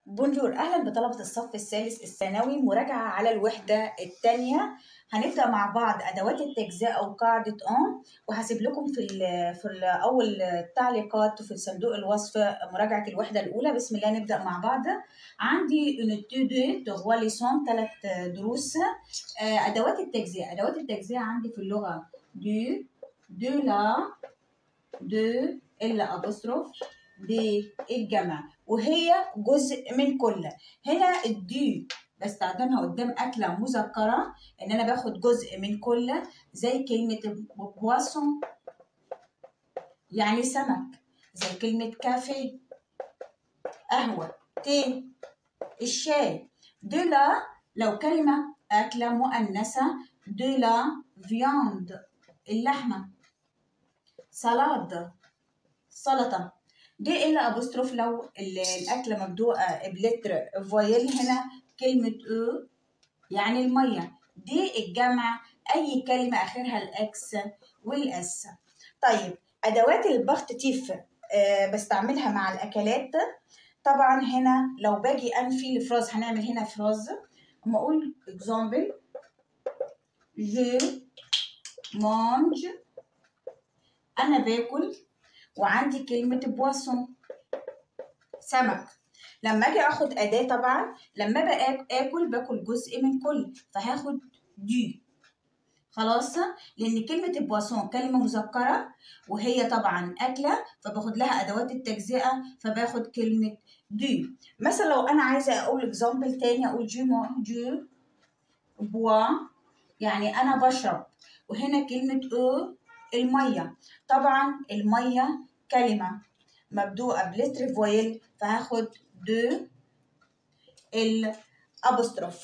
بونجور اهلا بطلبه الصف الثالث الثانوي مراجعه على الوحده الثانيه هنبدا مع بعض ادوات التجزئه وقاعده اون وهسيب لكم في ال في ال اول التعليقات وفي صندوق الوصف مراجعه الوحده الاولى بسم الله نبدا مع بعض عندي اونيتي دو تغوا ليسون ثلاث دروس آه، ادوات التجزئه ادوات التجزئه عندي في اللغه دو دو لا دو الا ابوستروف دي الجمع وهي جزء من كل هنا الدي بستخدمها قدام أكلة مذكرة إن أنا باخد جزء من كل زي كلمة بواسون يعني سمك زي كلمة كافيه قهوة تي الشاي دولا لو كلمة أكلة مؤنثة دولا فياند اللحمة سلاد سلطة دي الا ابوستروف لو الاكله مبدوءه بلتر فويل هنا كلمه او يعني الميه دي الجمع اي كلمه اخرها الاكس والاس طيب ادوات البختتيف أه بستعملها مع الاكلات طبعا هنا لو باجي انفي الفراز هنعمل هنا فراز اما اقول اكزامبل je mange انا باكل وعندي كلمة بواسون سمك لما اجي اخد اداة طبعا لما باكل باكل جزء من كل فهاخد دي خلاص لان كلمة بواسون كلمة مذكرة وهي طبعا اكلة فباخد لها ادوات التجزئة فباخد كلمة دي مثلا لو انا عايزة اقول اكزامبل تاني اقول جو جو بوا يعني انا بشرب وهنا كلمة او المية طبعا المية كلمة مبدوءة بلتر فويل فهاخد دو الابوستروف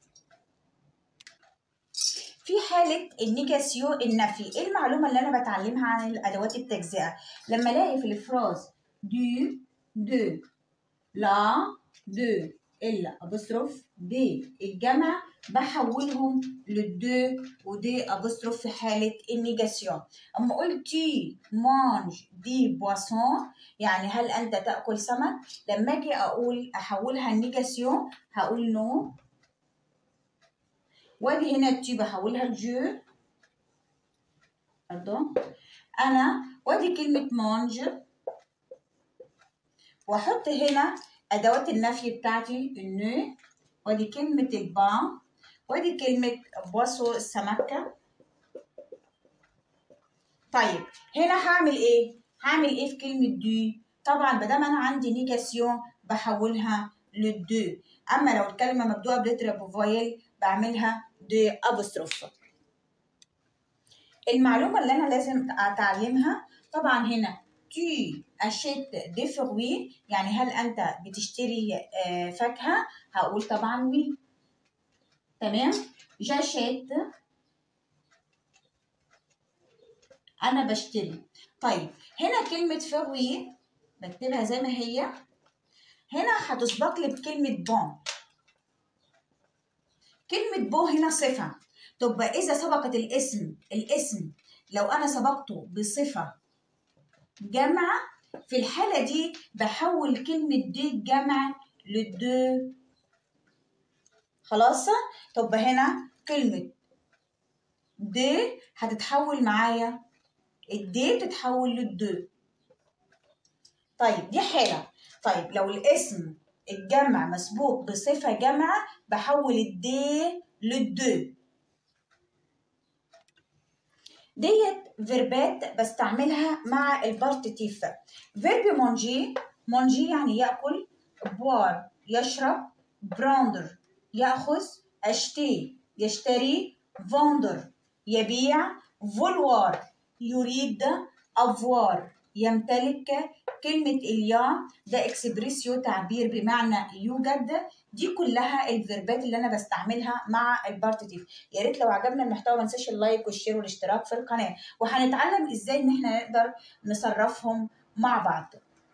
في حالة النيجاسيو النفي ايه المعلومة اللي انا بتعلمها عن الادوات التجزئة لما الاقي في الفراز دو دو لا دو الا ابوستروف دي الجمع بحولهم للدو ودي ابوستروف في حاله النيجاسيون اما اقول تي مانج دي بواسون يعني هل انت تاكل سمك لما اجي اقول احولها النيجاسيون هقول نو واجي هنا تي بحولها لجو pardon انا وادي كلمه مانج واحط هنا ادوات النفي بتاعتي النو وادي كلمة البان وادي كلمة بواسو السمكة طيب هنا هعمل ايه؟ هعمل ايه في كلمة دو؟ طبعا مادام انا عندي نيجاسيون بحولها للدو اما لو الكلمة مبدوءة بلتر بوفويل بعملها دو ابوستروف المعلومة اللي انا لازم اتعلمها طبعا هنا tu achètes des fruits يعني هل أنت بتشتري فاكهة؟ هقول طبعا وي تمام j'achète أنا بشتري طيب هنا كلمة فروي بكتبها زي ما هي هنا هتسبق لي بكلمة بون كلمة بو هنا صفة تبقى إذا سبقت الاسم الاسم لو أنا سبقته بصفة جمع في الحالة دي بحول كلمة دي جمع للدو خلاص طب هنا كلمة دي هتتحول معايا الدي بتتحول للدو طيب دي حالة طيب لو الاسم الجمع مسبوق بصفة جمع بحول الدي للدو ديت فيربات بستعملها مع البارتيتيف فيرب مونجي مونجي يعني ياكل بوار يشرب براندر ياخذ اشتي يشتري فوندر يبيع فولوار يريد افوار يمتلك كلمة اليا ده اكسبريسيو تعبير بمعنى يوجد دي كلها الفيربات اللي انا بستعملها مع البارتيتيف يا ريت لو عجبنا المحتوى ما تنساش اللايك والشير والاشتراك في القناة وهنتعلم ازاي ان احنا نقدر نصرفهم مع بعض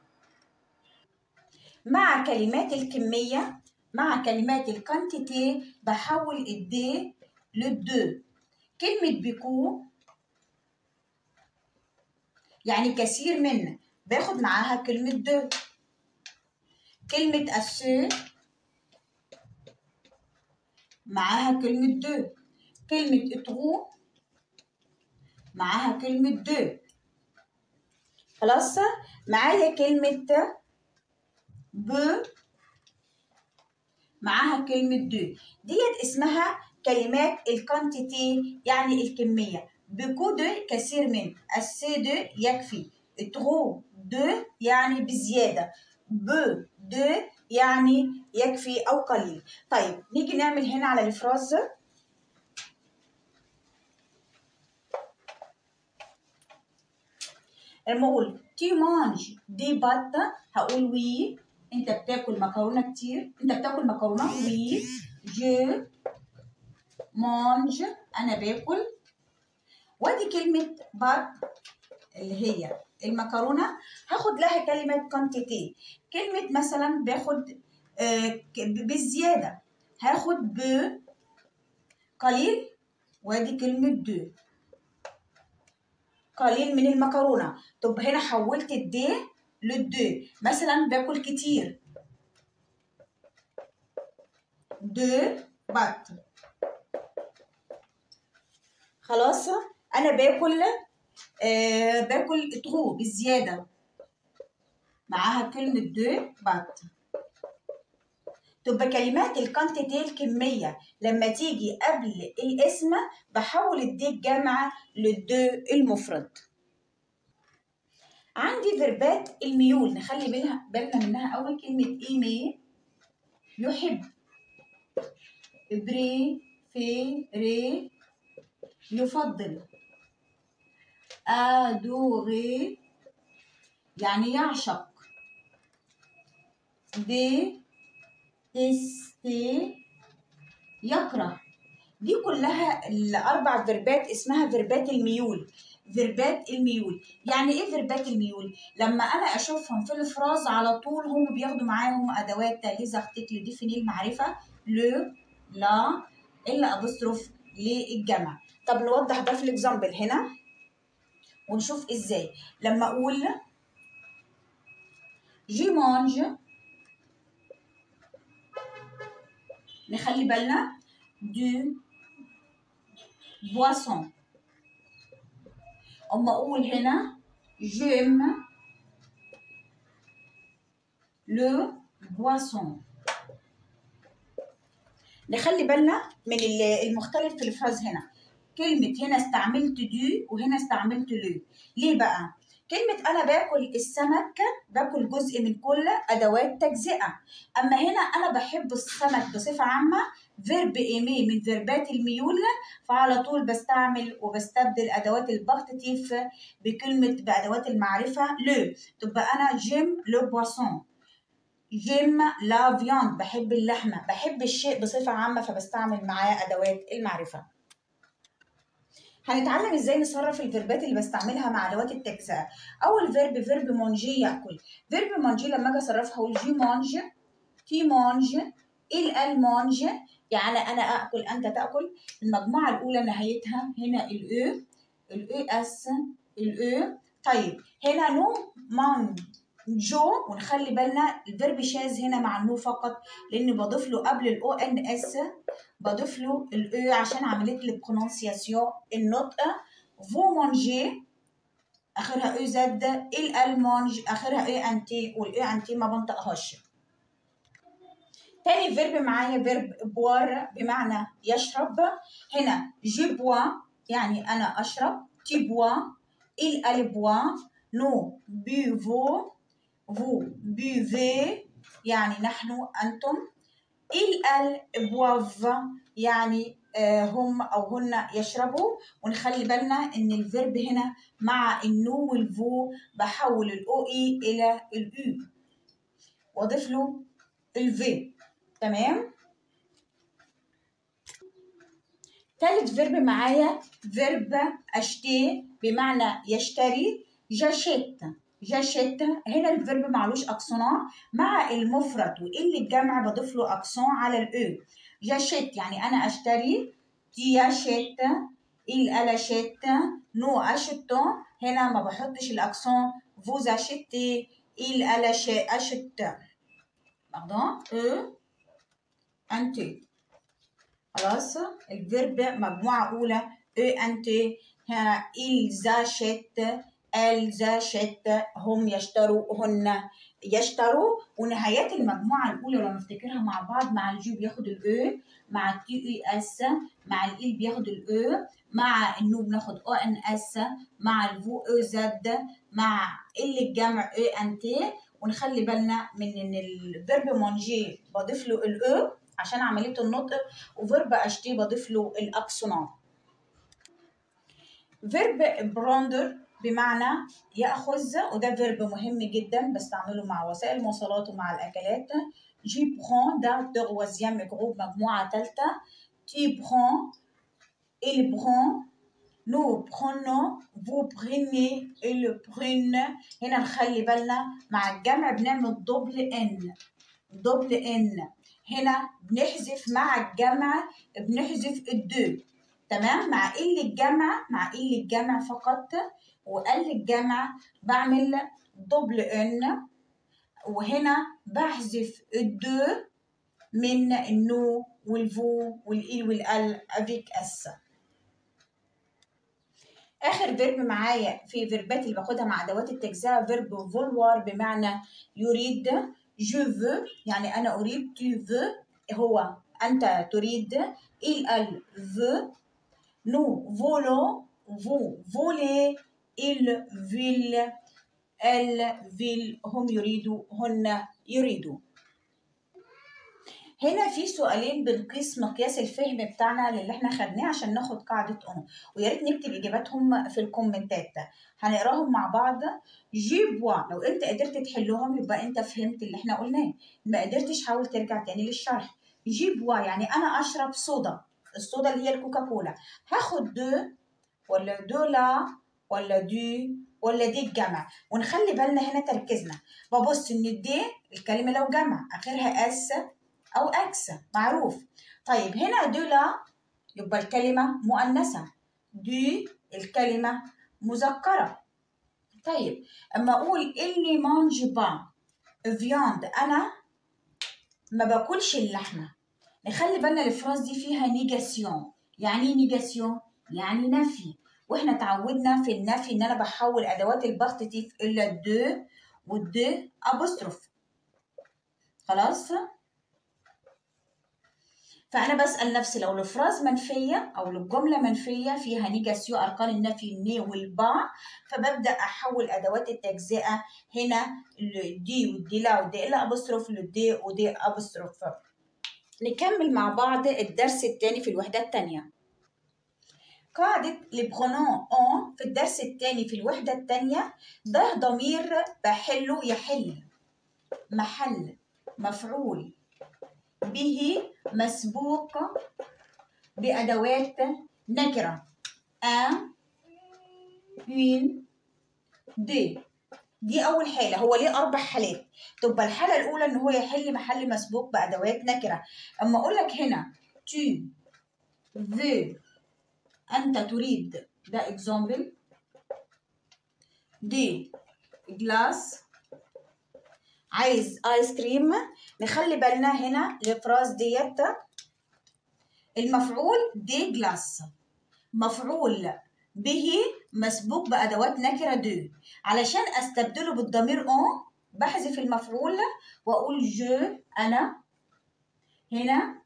مع كلمات الكمية مع كلمات الكانتيتي بحول الدي للدو كلمة بيكو يعني كثير من باخد معاها كلمة دو كلمة أسو معاها كلمة دو كلمة اتغو معاها كلمة دو خلاص معايا كلمة ب معاها كلمة دو ديت اسمها كلمات الكانتيتي يعني الكمية بكو دو كثير من السي دو يكفي ترو دو يعني بزيادة ب دو يعني يكفي أو قليل طيب نيجي نعمل هنا على الفراز لما اقول تي مانج دي بات هقول وي انت بتاكل مكرونه كتير انت بتاكل مكرونه وي جو مانج انا باكل وادي كلمه بات اللي هي المكرونه هاخد لها كلمه كانتيتي كلمه مثلا باخد آه بالزياده هاخد ب قليل وادي كلمه دو قليل من المكرونه طب هنا حولت الدي للدو مثلا باكل كتير دو بات خلاص انا باكل آه باكل ترو بالزياده معاها كلمه دو بات تبقى كلمات الكانتيتي الكمية لما تيجي قبل الاسم بحول الدي الجامعة للدو المفرد عندي فيربات الميول نخلي بالها بالنا منها أول كلمة إيمي يحب بري في ري يفضل أدوغي يعني يعشق دي تستي يكره دي كلها الاربع فيربات اسمها فيربات الميول فيربات الميول يعني ايه فيربات الميول لما انا اشوفهم في الفراز على طول هم بياخدوا معاهم ادوات ليزا ارتكل ديفيني المعرفه لو لا الا ابوستروف للجمع طب نوضح ده في الاكزامبل هنا ونشوف ازاي لما اقول جي مانج نخلي بالنا دو بواسون اما اقول هنا جيم لو بواسون نخلي بالنا من المختلف في الفراز هنا كلمة هنا استعملت دو وهنا استعملت لو ليه بقى؟ كلمة أنا باكل السمك باكل جزء من كل أدوات تجزئة أما هنا أنا بحب السمك بصفة عامة فيرب إيمي من فيربات الميول فعلى طول بستعمل وبستبدل أدوات البختتيف بكلمة بأدوات المعرفة لو تبقى أنا جيم لو بواسون جيم لا فياند بحب اللحمة بحب الشيء بصفة عامة فبستعمل معاه أدوات المعرفة هنتعلم ازاي نصرف الفيربات اللي بستعملها مع ادوات التجزئه اول فيرب فيرب مونجي ياكل فيرب مونجي لما اجي اصرفها اقول جي مونج تي مونج il ال مونج يعني انا اكل انت تاكل المجموعه الاولى نهايتها هنا الاو الاو اس الاو طيب هنا نو مان جو ونخلي بالنا الفيرب شاذ هنا مع النو فقط لان بضيف له قبل الاو ان اس بضيف له الاو عشان عمليه البرونسياسيون النطق فو مانجي اخرها او زد ال مانج اخرها او ان تي والاو ان تي ما بنطقهاش تاني فيرب معايا فيرب بوار بمعنى يشرب هنا جي بوا يعني انا اشرب تي بوا il elle boit nous buvons vous buvez يعني نحن أنتم il elles boivent يعني هم أو هن يشربوا ونخلي بالنا إن الفيرب هنا مع النو والفو بحول الأو إي إلى الأو وأضيف له الفي تمام تالت فيرب معايا فيرب أشتي بمعنى يشتري جاشيت جاشيت هنا الفيرب معلوش اكسون مع المفرد واللي الجمع بضيف له اكسون على الاو جاشيت يعني انا اشتري تي اشيت il elle achète nous achetons هنا ما بحطش الاكسون vous achetez il elle achète pardon e انت خلاص الفيرب مجموعة أولى e انت ها ils achètent elles achètent هم يشتروا هن يشتروا ونهايات المجموعة الأولى لو نفتكرها مع بعض مع الجي بياخد الأو مع التي اي اس مع الإل بياخد الأو مع النو بناخد او ان اس مع الفو او زد مع ال الجمع او ان تي ونخلي بالنا من ان الفيرب مونجي بضيف له الاو عشان عمليه النطق وفيرب اشتي بضيف له الاكسونات فيرب براندر بمعنى ياخذ وده فيرب مهم جدا بستعمله مع وسائل المواصلات ومع الاكلات جي برون ده تغوازيام جروب مجموعه ثالثه تي برون il prend nous prenons vous prenez il prenne هنا نخلي بالنا مع الجمع بنعمل دبل ان دبل ان هنا بنحذف مع الجمع بنحذف الدو تمام مع ال الجمع مع ال الجمع فقط وقل الجمع بعمل دبل ان وهنا بحذف الدو من النو والفو والإل والال افيك اس اخر فيرب معايا في فيربات اللي باخدها مع ادوات التجزئه فيرب فولوار بمعنى يريد جو فو يعني انا اريد tu veux هو انت تريد il elle veut nous volons vous volez il vil elle vil هم يريدوا هن يريدوا هنا في سؤالين بنقيس مقياس الفهم بتاعنا للي احنا خدناه عشان ناخد قاعدة أم ويا ريت نكتب إجاباتهم في الكومنتات هنقراهم مع بعض جي بوا لو أنت قدرت تحلهم يبقى أنت فهمت اللي احنا قلناه ما قدرتش حاول ترجع تاني للشرح جي بوا يعني أنا أشرب صودا الصودا اللي هي الكوكاكولا هاخد دو ولا دو لا ولا دي ولا دي الجمع ونخلي بالنا هنا تركيزنا ببص ان دي الكلمه لو جمع اخرها اس أو أكس معروف طيب هنا دولا يبقى الكلمة مؤنثة دي الكلمة مذكرة طيب أما أقول اللي مانج با فياند أنا ما باكلش اللحمة نخلي بالنا الفراز دي فيها نيجاسيون يعني ايه نيجاسيون؟ يعني نفي واحنا تعودنا في النفي ان انا بحول ادوات البارتيتيف الى دو والدو ابوستروف خلاص فأنا بسأل نفسي لو الفراز منفية أو الجملة منفية فيها نيجاسيو أركان النفي الني والبا فببدأ أحول أدوات التجزئة هنا الدي والدي لا والدي إلا أبوستروف للدي ودي أبوستروف نكمل مع بعض الدرس الثاني في الوحدة الثانية قاعدة لبرونون أون في الدرس الثاني في الوحدة الثانية ده ضمير بحله يحل محل مفعول به مسبوق بأدوات نكرة un une deux دي أول حالة هو ليه أربع حالات تبقى الحالة الأولى إن هو يحل محل مسبوق بأدوات نكرة أما أقول لك هنا tu veux أنت تريد ده example دي جلاس عايز ايس كريم نخلي بالنا هنا الفراز ديت المفعول دي جلاس مفعول به مسبوق بأدوات نكرة دو علشان أستبدله بالضمير أون بحذف المفعول وأقول جو أنا هنا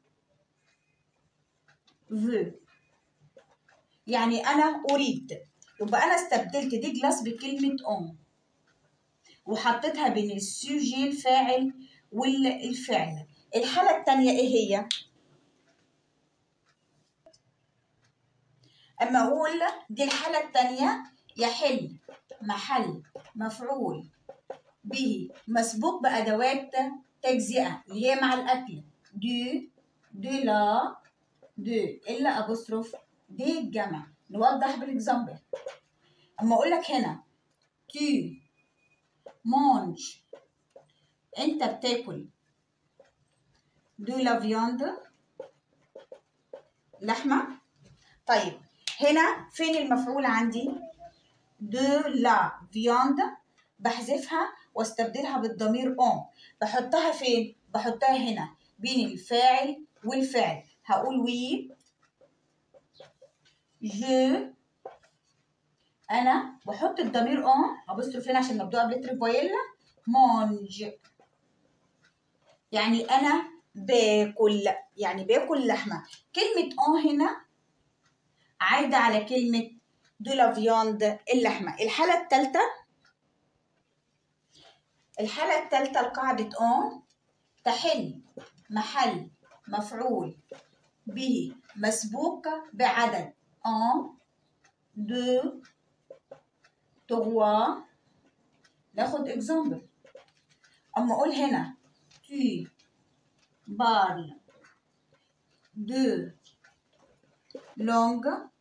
فو يعني أنا أريد يبقى أنا استبدلت دي جلاس بكلمة أون وحطيتها بين السوجي الفاعل والفعل الحالة التانية ايه هي؟ أما أقول دي الحالة التانية يحل محل مفعول به مسبوق بأدوات تجزئة اللي هي مع الأكل دو دو لا دو إلا أبوستروف دي الجمع نوضح بالإكزامبل أما أقول لك هنا tu mange انت بتاكل دو لا فياند لحمه طيب هنا فين المفعول عندي دو لا فياند بحذفها واستبدلها بالضمير اون بحطها فين بحطها هنا بين الفاعل والفعل هقول وي جو انا بحط الضمير اون ابصر فين عشان مبدوءه بلتر فويلا مونج يعني انا باكل يعني باكل لحمه كلمه اون هنا عايده على كلمه دو لا فياند اللحمه الحاله الثالثه الحاله الثالثه لقاعده اون تحل محل مفعول به مسبوق بعدد ان دو تروا ناخد اكزامبل اما اقول هنا tu parles de langue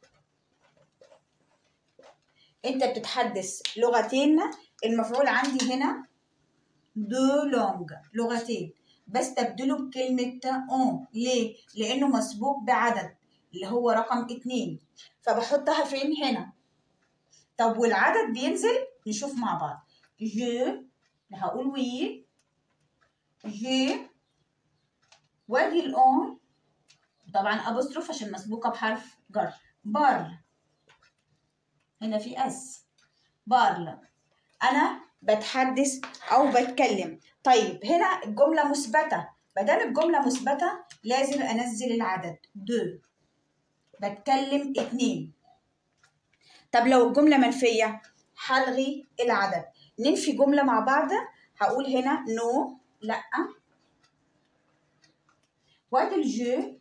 انت بتتحدث لغتين المفعول عندي هنا دو لونج لغتين بستبدله بكلمة اون ليه؟ لأنه مسبوق بعدد اللي هو رقم اتنين فبحطها فين هنا طب والعدد بينزل نشوف مع بعض جو هقول وي جي وادي الأون طبعا أبوستروف عشان مسبوقة بحرف جر بارل هنا في اس بارل أنا بتحدث أو بتكلم طيب هنا الجملة مثبتة بدل الجملة مثبتة لازم أنزل العدد دو بتكلم اتنين طب لو الجملة منفية هلغي العدد ننفي جملة مع بعض هقول هنا نو no, لأ وادي الجو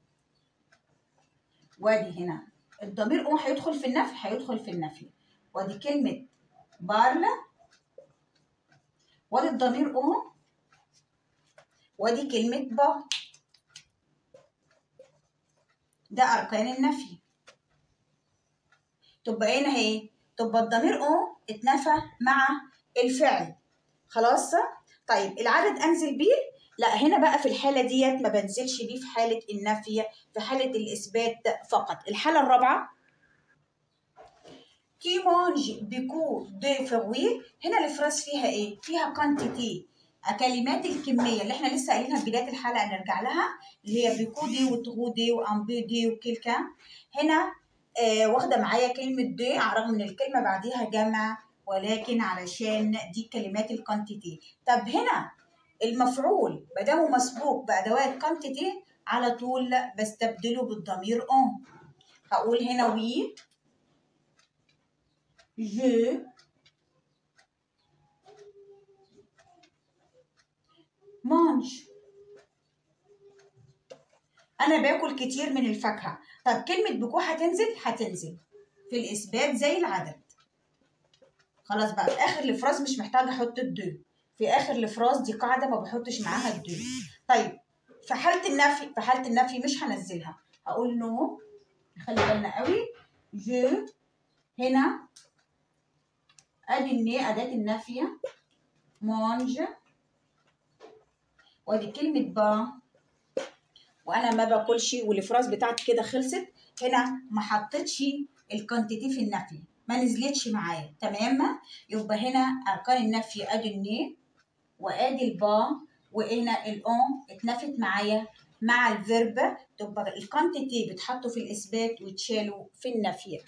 وادي هنا الضمير اون هيدخل في النفي هيدخل في النفي وادي كلمة بارلا وادي الضمير اون وادي كلمة با ده أركان النفي تبقى هنا اهي تبقى الضمير اون اتنفى مع الفعل خلاص طيب العدد انزل بيه لا هنا بقى في الحاله ديت ما بنزلش بيه في حاله النفي في حاله الاثبات فقط الحاله الرابعه كي مونج بيكو دو فروي هنا الفراس فيها ايه فيها كانتيتي كلمات الكميه اللي احنا لسه قايلينها في بدايه الحلقه نرجع لها اللي هي بيكو دي وتغو دي وامبي دي وكلكا هنا آه واخده معايا كلمه دي على الرغم ان الكلمه بعديها جمع ولكن علشان دي كلمات الكانتيتي طب هنا المفعول مادامه مسبوق بادوات كانتيتي على طول بستبدله بالضمير اون هقول هنا وي جو مانج انا باكل كتير من الفاكهه طب كلمه بكو هتنزل هتنزل في الاثبات زي العدد خلاص بقى في اخر الفراز مش محتاجه احط الدو في اخر الفراز دي قاعده ما بحطش معاها الدو طيب في حاله النفي في حاله النفي مش هنزلها هقول نو خلي بالنا قوي جو هنا ادي الني اداه النافيه مونج وادي كلمه با وانا ما باكلش والفراز بتاعتي كده خلصت هنا ما حطيتش الكانتيتي في النفي ما نزلتش معايا تمام يبقى هنا اركان النفي ادي الني وادي البا وهنا الاون اتنفت معايا مع الفيرب تبقى الكانتيتي بتحطه في الاثبات وتشاله في النفي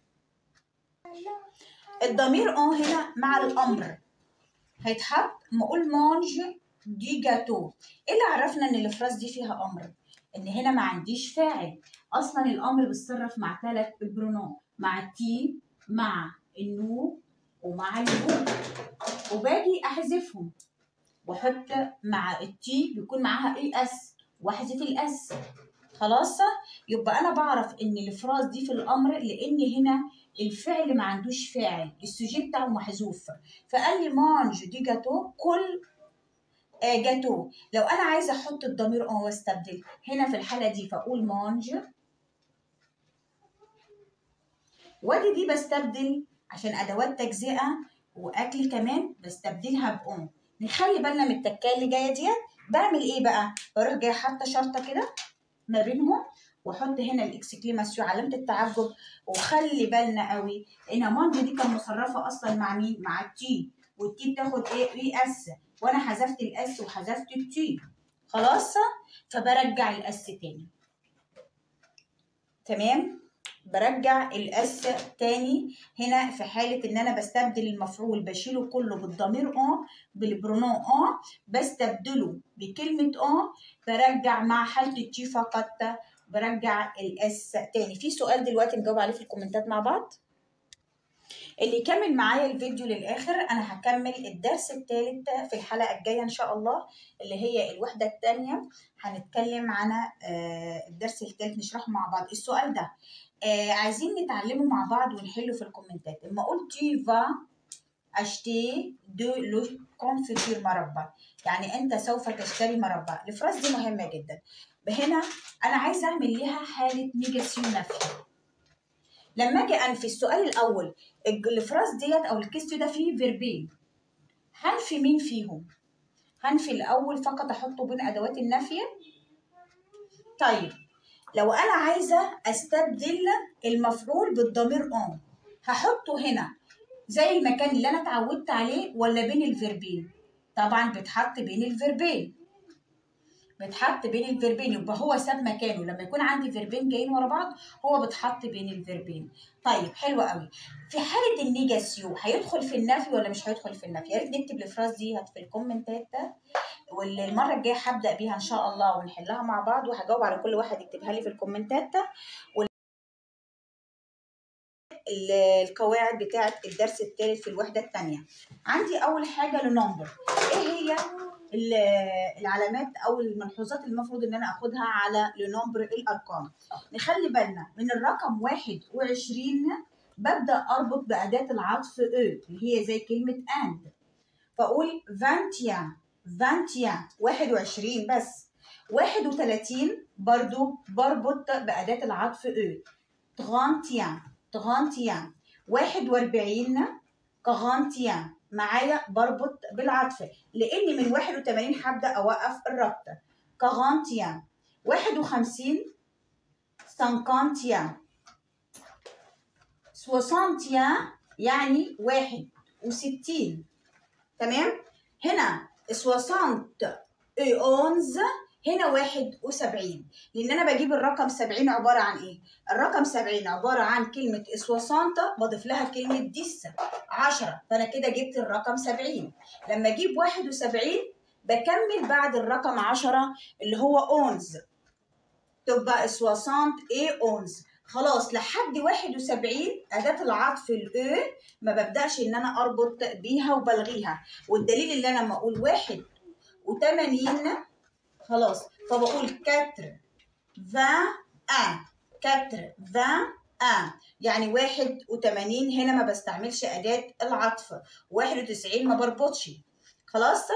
الضمير اون هنا مع الامر هيتحط ما اقول مانج دي جاتو ايه اللي عرفنا ان الفراز دي فيها امر ان هنا ما عنديش فاعل اصلا الامر بيتصرف مع ثلاث برونون مع التي مع النو ومع الهو وباجي احذفهم واحط مع التي بيكون معاها اي اس واحذف الاس خلاص يبقى انا بعرف ان الفراز دي في الامر لان هنا الفعل ما عندوش فاعل السوجي بتاعه محذوف فقال لي مانج دي جاتو كل آه جاتو لو انا عايزه احط الضمير اون واستبدل هنا في الحاله دي فاقول مانج وادي دي بستبدل عشان ادوات تجزئه واكل كمان بستبدلها باون نخلي بالنا من التكايه اللي جايه ديت بعمل ايه بقى بروح جايه حاطه شرطه كده ما بينهم واحط هنا الاكسكليماسيون علامه التعجب وخلي بالنا قوي ان مانج دي كان مصرفه اصلا مع مين مع التي والتي بتاخد ايه اي اس وانا حذفت الاس وحذفت التي خلاص فبرجع الاس تاني تمام برجع الاس تاني هنا في حالة ان انا بستبدل المفعول بشيله كله بالضمير اه بالبرونون اه بستبدله بكلمة اه برجع مع حالة التي فقط برجع الاس تاني في سؤال دلوقتي نجاوب عليه في الكومنتات مع بعض اللي كمل معايا الفيديو للاخر انا هكمل الدرس الثالث في الحلقه الجايه ان شاء الله اللي هي الوحده الثانيه هنتكلم عن الدرس الثالث نشرحه مع بعض السؤال ده عايزين نتعلمه مع بعض ونحله في الكومنتات اما قلت tu vas acheter de le confiture مربى يعني انت سوف تشتري مربى الفراس دي مهمه جدا هنا انا عايزه اعمل ليها حاله نيجاسيون نفي لما اجي انفي السؤال الاول الفراس ديت او الكيست ده فيه فيربين هنفي مين فيهم هنفي الاول فقط احطه بين ادوات النفي طيب لو انا عايزه استبدل المفعول بالضمير اون هحطه هنا زي المكان اللي انا اتعودت عليه ولا بين الفيربين طبعا بتحط بين الفيربين بتحط بين الفيربين يبقى هو ساب مكانه لما يكون عندي فيربين جايين ورا بعض هو بتحط بين الفيربين طيب حلو قوي في حاله النيجاسيو هيدخل في النفي ولا مش هيدخل في النفي يا ريت نكتب الفراز دي في الكومنتات والمره الجايه هبدا بيها ان شاء الله ونحلها مع بعض وهجاوب على كل واحد يكتبها لي في الكومنتات القواعد بتاعه الدرس الثالث في الوحده الثانيه عندي اول حاجه لنمبر ايه هي العلامات او الملحوظات اللي المفروض ان انا اخدها على لنمبر الارقام نخلي بالنا من الرقم 21 ببدا اربط باداه العطف او اللي هي زي كلمه اند فاقول 21 21 21 بس 31 برضو بربط باداه العطف او 31 31 41 41 معايا بربط بالعطف لان من 81 هبدا اوقف الربط 41 51 51 61 يعني 61 تمام هنا 60 11 هنا 71 لان انا بجيب الرقم 70 عباره عن ايه الرقم 70 عباره عن كلمه 60 بضيف لها كلمه ديس 10 فانا كده جبت الرقم 70 لما اجيب 71 بكمل بعد الرقم 10 اللي هو اونز تبقى 60 ايه اونز خلاص لحد 71 أداة العطف الأو ما ببدأش إن أنا أربط بيها وبلغيها والدليل اللي أنا لما أقول واحد وتمانين خلاص فبقول كتر فان ان كتر فان ان يعني واحد وتمانين هنا ما بستعملش أداة العطف واحد وتسعين ما بربطش خلاص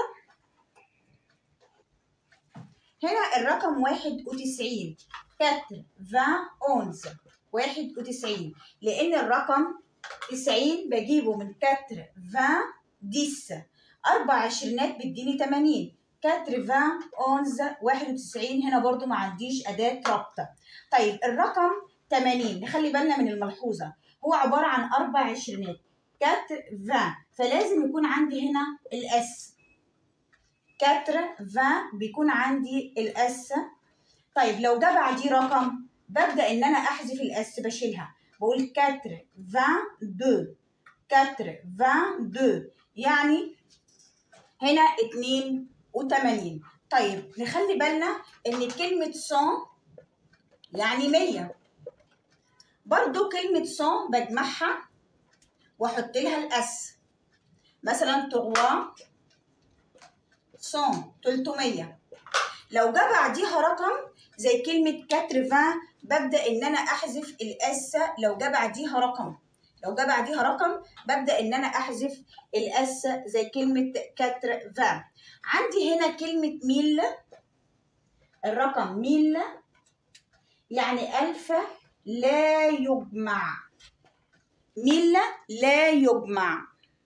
هنا الرقم واحد وتسعين كتر فان اونز واحد وتسعين لأن الرقم تسعين بجيبه من كتر فان ديس أربع عشرينات بيديني تمانين كاتر فان اونز واحد وتسعين هنا برضو ما عنديش أداة ربط طيب الرقم تمانين نخلي بالنا من الملحوظة هو عبارة عن أربع عشرينات كاتر فان فلازم يكون عندي هنا الأس كاتر فان بيكون عندي الأس طيب لو جه بعديه رقم ببدأ إن أنا أحذف الأس بشيلها بقول كاتر فان دو كاتر فان دو يعني هنا اتنين وتمانين طيب نخلي بالنا ان كلمة سون يعني مية برضو كلمة سون بجمعها واحط لها الاس مثلا تغوا سون تلتمية لو جه بعديها رقم زي كلمة كاترفان ببدأ إن أنا أحذف الأس لو جه بعديها رقم لو جه بعديها رقم ببدأ إن أنا أحذف الأس زي كلمة كاترفان عندي هنا كلمة ميل الرقم ميل يعني ألف لا يجمع ميل لا يجمع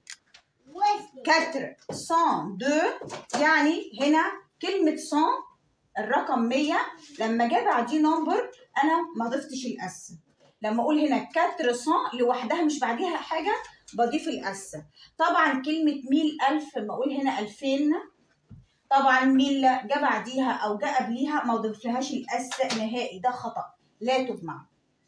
كاتر سون دو يعني هنا كلمة سون الرقم 100 لما جه بعديه نمبر أنا ما ضفتش الأس لما أقول هنا كاتر سون لوحدها مش بعديها حاجة بضيف الاس طبعا كلمه ميل الف لما اقول هنا 2000 طبعا ميل جه بعديها او جه قبليها ما ضفلهاش الاس نهائي ده خطا لا تجمع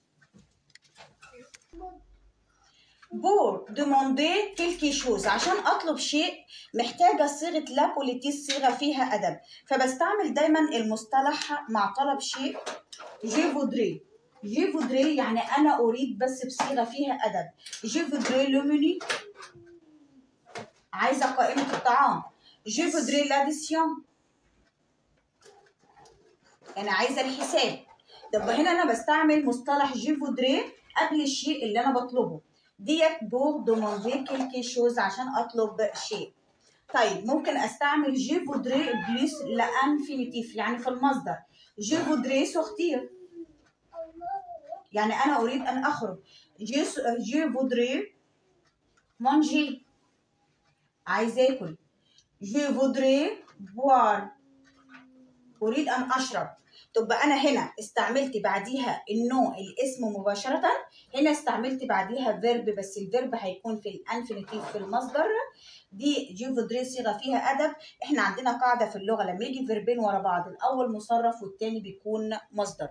بور دوموندي كيلكي شوز عشان اطلب شيء محتاجه صيغه لا بوليتيس صيغه فيها ادب فبستعمل دايما المصطلح مع طلب شيء جي فودري جي فودري يعني انا اريد بس بصيغه فيها ادب جي فودري لو مني عايزه قائمه الطعام جي فودري لاديسيون انا عايزه الحساب طب هنا انا بستعمل مصطلح جي فودري قبل الشيء اللي انا بطلبه ديت بور دوموندي كيلكي شوز عشان اطلب شيء طيب ممكن استعمل جي فودري بليس لانفينيتيف يعني في المصدر جي فودري سورتير يعني انا اريد ان اخرج جي جي فودري مانجي عايز اكل جي فودري بوار اريد ان اشرب تبقى انا هنا استعملت بعديها النو الاسم مباشره هنا استعملت بعديها فيرب بس الفيرب هيكون في الانفينيتيف في المصدر دي جي فودري صيغه فيها ادب احنا عندنا قاعده في اللغه لما يجي فيربين ورا بعض الاول مصرف والتاني بيكون مصدر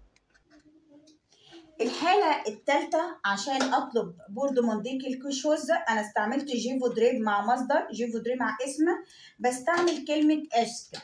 الحالة الثالثة عشان أطلب بوردو موندي كيلكو شوز أنا استعملت جي فودري مع مصدر جي فودري مع اسم بستعمل كلمة اسك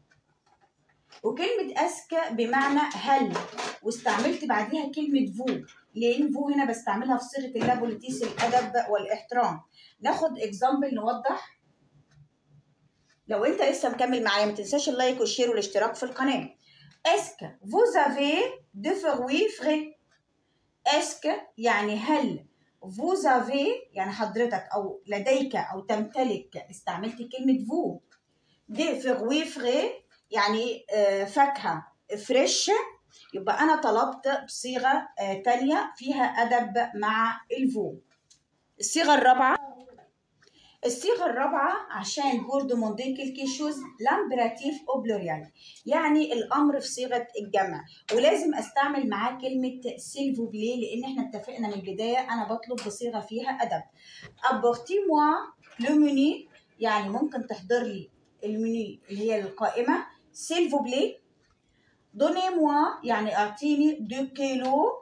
وكلمة اسك بمعنى هل واستعملت بعديها كلمة فو لأن فو هنا بستعملها في صيغة اللابوليتيس الأدب والاحترام ناخد اكزامبل نوضح لو انت لسه مكمل معايا ما تنساش اللايك والشير والاشتراك في القناة اسك vous avez de fruits frais اسك يعني هل vous avez يعني حضرتك او لديك او تمتلك استعملت كلمة فو دي فروي فري يعني فاكهة فريش يبقى أنا طلبت بصيغة تانية فيها أدب مع الفو الصيغة الرابعة الصيغة الرابعة عشان بوردو موندي كيلكي شوز لامبراتيف او بلوريال يعني الأمر في صيغة الجمع ولازم أستعمل معاه كلمة سيلفو بلي لأن احنا اتفقنا من البداية أنا بطلب بصيغة فيها أدب أبورتي موا لو مني يعني ممكن تحضر لي المنيو اللي هي القائمة سيلفو بلي دوني موا يعني أعطيني دو كيلو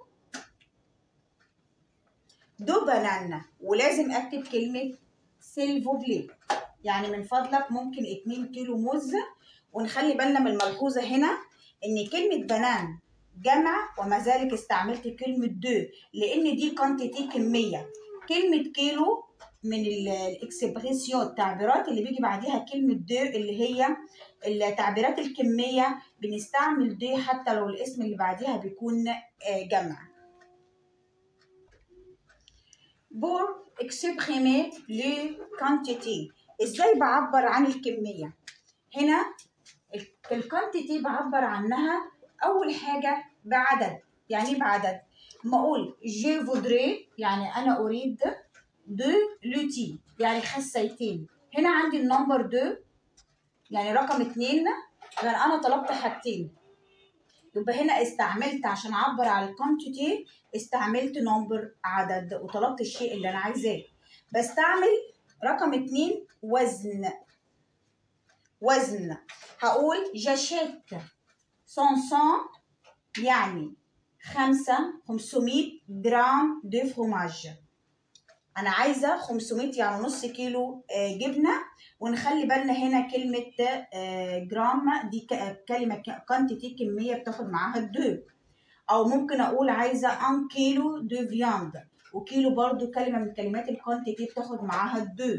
دو بنانا ولازم أكتب كلمة سيلفو بلي يعني من فضلك ممكن 2 كيلو موز ونخلي بالنا من الملحوظة هنا إن كلمة بنان جمع وما ذلك استعملت كلمة دو لأن دي كانتيتي كمية كلمة كيلو من الاكسبريسيون التعبيرات اللي بيجي بعديها كلمة دو اللي هي التعبيرات الكمية بنستعمل دو حتى لو الاسم اللي بعديها بيكون جمع بور اكسبريمي لو كانتيتي ازاي بعبر عن الكمية هنا الكانتيتي بعبر عنها اول حاجة بعدد يعني بعدد ما اقول جي فودري يعني انا اريد دو لوتي يعني خسيتين هنا عندي النمبر دو يعني رقم اتنين يعني انا طلبت حاجتين يبقى هنا استعملت عشان اعبر عن الكونتيتي استعملت نمبر عدد وطلبت الشيء اللي انا عايزاه بستعمل رقم اتنين وزن وزن هقول جاشيت سونسون يعني خمسة خمسمية جرام دو فروماج انا عايزه 500 يعني نص كيلو جبنه ونخلي بالنا هنا كلمه جرام دي كلمه كانتيتي كميه بتاخد معاها الدو او ممكن اقول عايزه 1 كيلو دو فياند وكيلو برضو كلمه من كلمات الكانتيتي بتاخد معاها الدو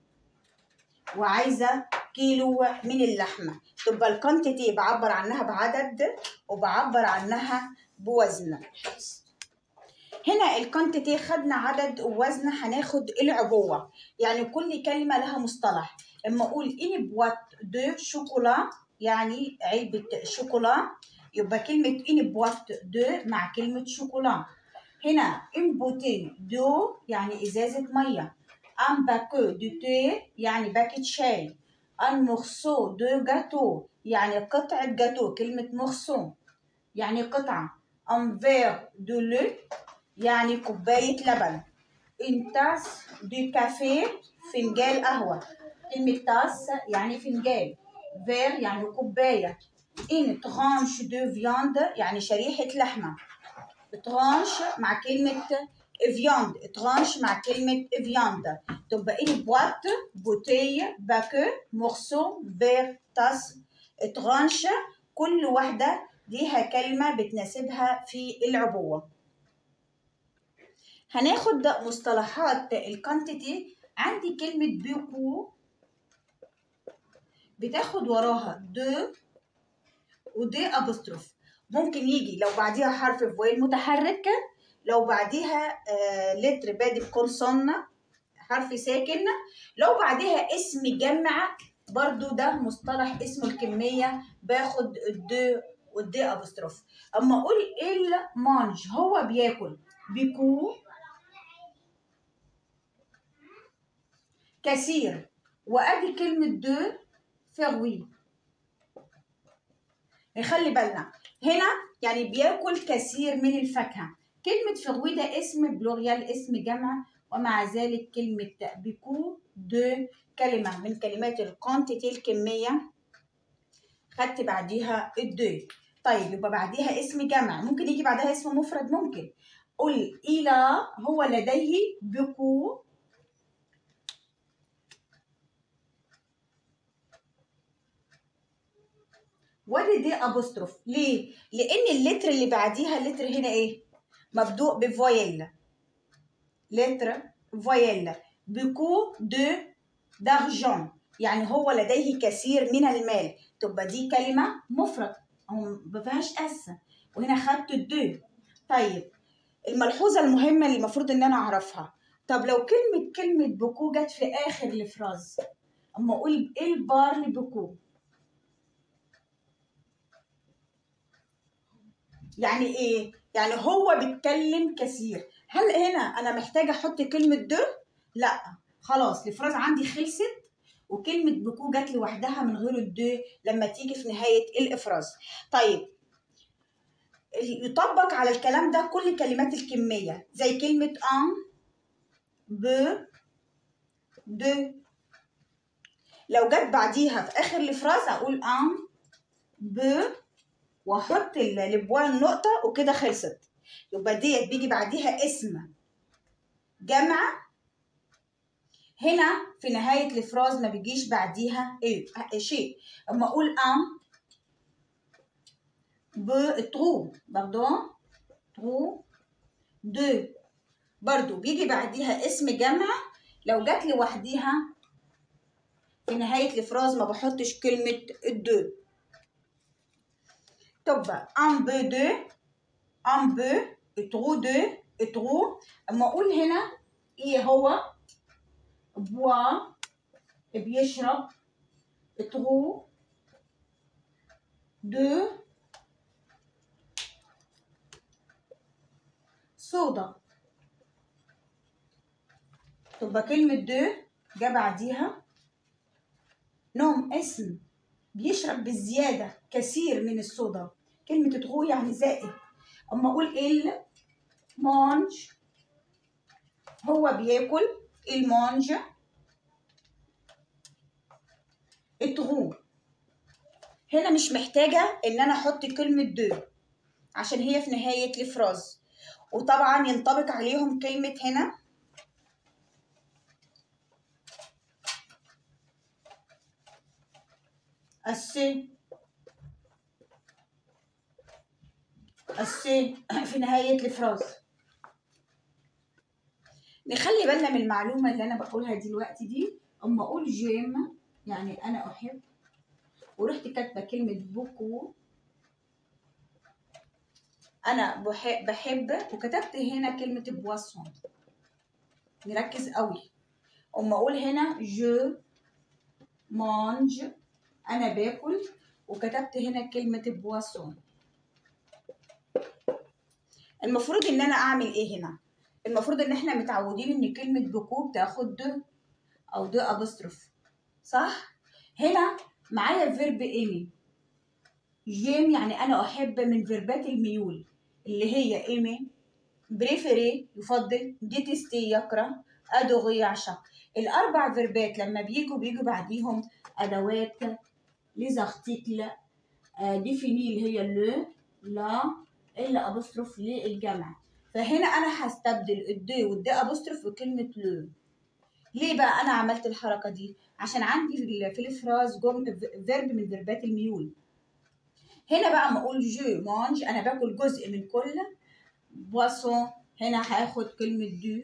وعايزه كيلو من اللحمه تبقى الكانتيتي بعبر عنها بعدد وبعبر عنها بوزن هنا الكونتيتي خدنا عدد ووزن هناخد العبوة يعني كل كلمة لها مصطلح اما اقول ان بوات دو شوكولا يعني علبة شوكولا يبقى كلمة ان بوات دو مع كلمة شوكولا هنا ان بوتي دو يعني ازازة مية ان باكو دو تي يعني باكيت شاي ان مورسو دو جاتو يعني قطعة جاتو كلمة مورسو يعني قطعة ان فير دو لو يعني كوباية لبن une tasse de café فنجان قهوة كلمة تاس يعني فنجان فير يعني كوباية une tranche de viande يعني شريحة لحمة ترانش مع كلمة فياند ترانش مع كلمة فياند تبقى une boîte بوتية باكو مورسو فير تاس ترانش كل واحدة ليها كلمة بتناسبها في العبوة هناخد مصطلحات الكانتيتي عندي كلمة بيكو بتاخد وراها دو ودي ابوستروف ممكن يجي لو بعديها حرف فويل متحرك لو بعديها آه لتر بادي بكونسون حرف ساكن لو بعديها اسم جمع برضو ده مصطلح اسمه الكمية باخد الدو والدي ابوستروف اما اقول المانج هو بياكل بيكو كثير وادي كلمة دو فروي نخلي بالنا هنا يعني بياكل كثير من الفاكهة كلمة فروي ده اسم بلوريال اسم جمع ومع ذلك كلمة بيكو دو كلمة من كلمات الكونتيتي الكمية خدت بعديها الدو طيب يبقى بعديها اسم جمع ممكن يجي بعدها اسم مفرد ممكن قل إلى هو لديه بيكو وادي دي ابوستروف ليه؟ لان اللتر اللي بعديها اللتر هنا ايه؟ مبدوء بفويل لتر فويل بكو دو دارجون يعني هو لديه كثير من المال تبقى دي كلمة مفرد أو ما فيهاش اس وهنا خدت الدو طيب الملحوظة المهمة اللي المفروض ان انا اعرفها طب لو كلمة كلمة بكو جت في اخر الفراز اما اقول ايه البار لبكو يعني ايه يعني هو بيتكلم كثير هل هنا انا محتاجه احط كلمه دو لا خلاص الافراز عندي خلصت وكلمه بكو جت لوحدها من غير الدو لما تيجي في نهايه الافراز طيب يطبق على الكلام ده كل كلمات الكميه زي كلمه ان ب دو لو جت بعديها في اخر الافراز اقول ان ب واحط البوان نقطه وكده خلصت يبقى ديت بيجي بعديها اسم جمع هنا في نهاية الإفراز ما بيجيش بعديها إيه شيء أما أقول أن ب ترو باردون ترو دو برضو بيجي بعديها اسم جمع لو جت لوحديها في نهاية الإفراز ما بحطش كلمة الدو تبقى ان بو دو ان بو ترو دو ترو اما اقول هنا ايه هو بوا بيشرب ترو دو صودا تبقى كلمة دو جا بعديها نوم اسم بيشرب بالزيادة كثير من الصودا كلمة تغو يعني زائد أما أقول ال مانج هو بياكل المانج التغو هنا مش محتاجة إن أنا أحط كلمة دو عشان هي في نهاية الإفراز وطبعا ينطبق عليهم كلمة هنا السي السي في نهاية الإفراز نخلي بالنا من المعلومة اللي أنا بقولها دلوقتي دي أما أقول جيم يعني أنا أحب ورحت كاتبة كلمة بوكو أنا بحب, بحب وكتبت هنا كلمة بواسون نركز قوي أما أقول هنا جو مانج أنا باكل وكتبت هنا كلمة بواسون المفروض ان انا اعمل ايه هنا المفروض ان احنا متعودين ان كلمه بكو بتاخد دو او دو ابوستروف صح هنا معايا فيرب ايمي جيم يعني انا احب من فيربات الميول اللي هي ايمي بريفيري يفضل ديتستي يكره ادوغي يعشق الاربع فيربات لما بيجوا بيجوا بعديهم ادوات ليز ارتيكل ديفيني اللي هي لو لا الا ابوستروف للجمع فهنا انا هستبدل الدي والدي ابوستروف بكلمه لو ليه بقى انا عملت الحركه دي عشان عندي في في الفراز جم فيرب من فيربات الميول هنا بقى ما اقول جو مانج انا باكل جزء من كل بواسون هنا هاخد كلمه دو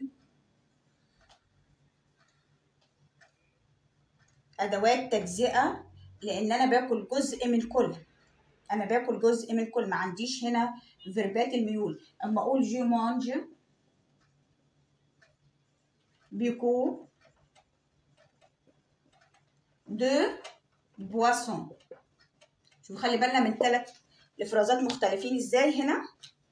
ادوات تجزئه لان انا باكل جزء من كل انا باكل جزء من كل ما عنديش هنا فيربات الميول اما اقول جو مانج بيكو دو بواسون شوف خلي بالنا من ثلاث افرازات مختلفين ازاي هنا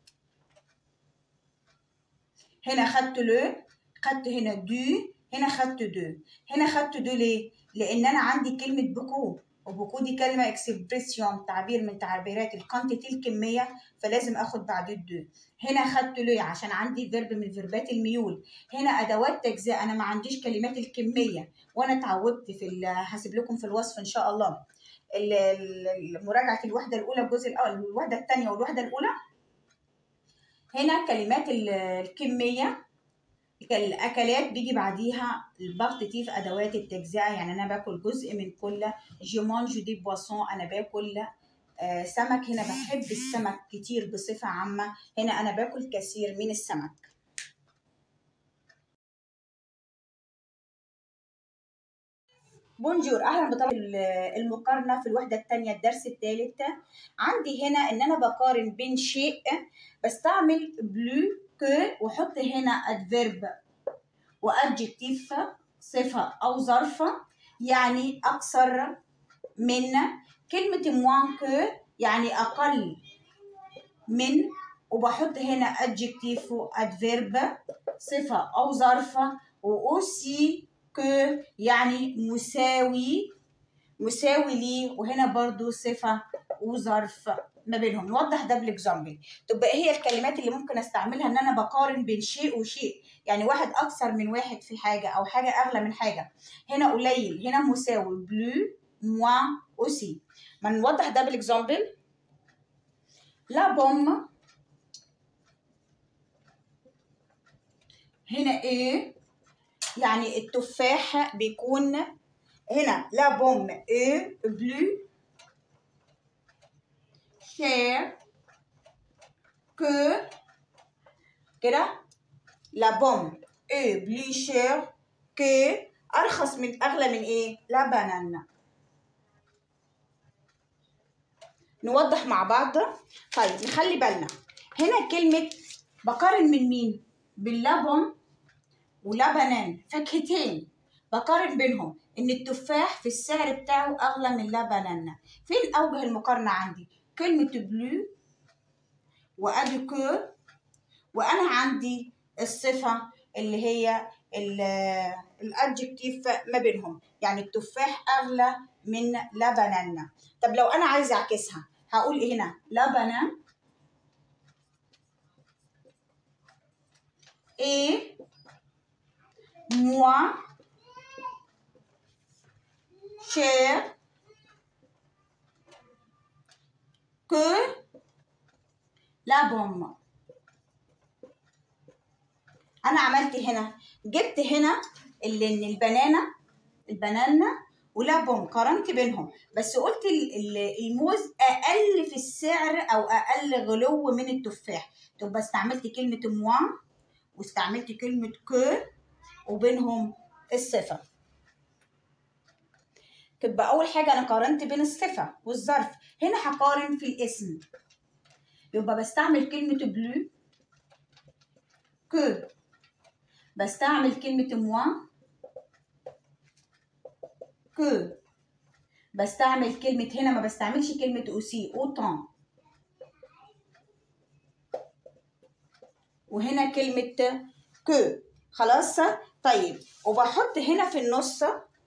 هنا خدت لو خدت هنا دو هنا خدت دو هنا خدت دو ليه لان انا عندي كلمه بكو وبكو دي كلمه اكسبريسيون تعبير من تعبيرات الكانتيتي الكميه فلازم اخد بعد الدو هنا خدت لو عشان عندي فيرب من فيربات الميول هنا ادوات تجزئه انا ما عنديش كلمات الكميه وانا اتعودت في هسيب لكم في الوصف ان شاء الله مراجعه الوحده الاولى الجزء الاول الوحده الثانيه والوحده الاولى هنا كلمات الكميه الاكلات بيجي بعديها البارتيتيف ادوات التجزئه يعني انا باكل جزء من كل جو مانج دي بواسون انا باكل آه سمك هنا بحب السمك كتير بصفه عامه هنا انا باكل كثير من السمك بونجور اهلا بطلب المقارنه في الوحده الثانيه الدرس الثالث عندي هنا ان انا بقارن بين شيء بستعمل بلو كو واحط هنا ادفيرب وادجكتيف صفه او ظرف يعني اكثر من كلمه موان كو يعني اقل من وبحط هنا adjective وادفيرب صفه او ظرف واوسي كو يعني مساوي مساوي لي وهنا برضو صفة وظرف ما بينهم نوضح ده بالاكزامبل تبقى ايه هي الكلمات اللي ممكن استعملها ان انا بقارن بين شيء وشيء يعني واحد اكثر من واحد في حاجة او حاجة اغلى من حاجة هنا قليل هنا مساوي بلو موا اوسي ما نوضح ده بالاكزامبل لا بوم هنا ايه يعني التفاح بيكون هنا لا بوم او بلو شير كو كده لا بوم او بلو شير كو ارخص من اغلى من ايه لا بنانا نوضح مع بعض طيب نخلي بالنا هنا كلمة بقارن من مين باللبن ولبنان فاكهتين بقارن بينهم ان التفاح في السعر بتاعه اغلى من لبنان فين اوجه المقارنه عندي كلمه بلو وادي كو وانا عندي الصفه اللي هي الادجكتيف ما بينهم يعني التفاح اغلى من لبنان طب لو انا عايزه اعكسها هقول إيه هنا لبنان ايه moins cher que la bombe انا عملت هنا جبت هنا اللي ان البنانه البنانه ولا بوم قارنت بينهم بس قلت الموز اقل في السعر او اقل غلو من التفاح تبقى استعملت كلمه موان واستعملت كلمه كو وبينهم الصفة تبقى أول حاجة أنا قارنت بين الصفة والظرف هنا هقارن في الاسم يبقى بستعمل كلمة بلو كو بستعمل كلمة موان كو بستعمل كلمة هنا ما بستعملش كلمة أوسي أوتان وهنا كلمة كو خلاص طيب وبحط هنا في النص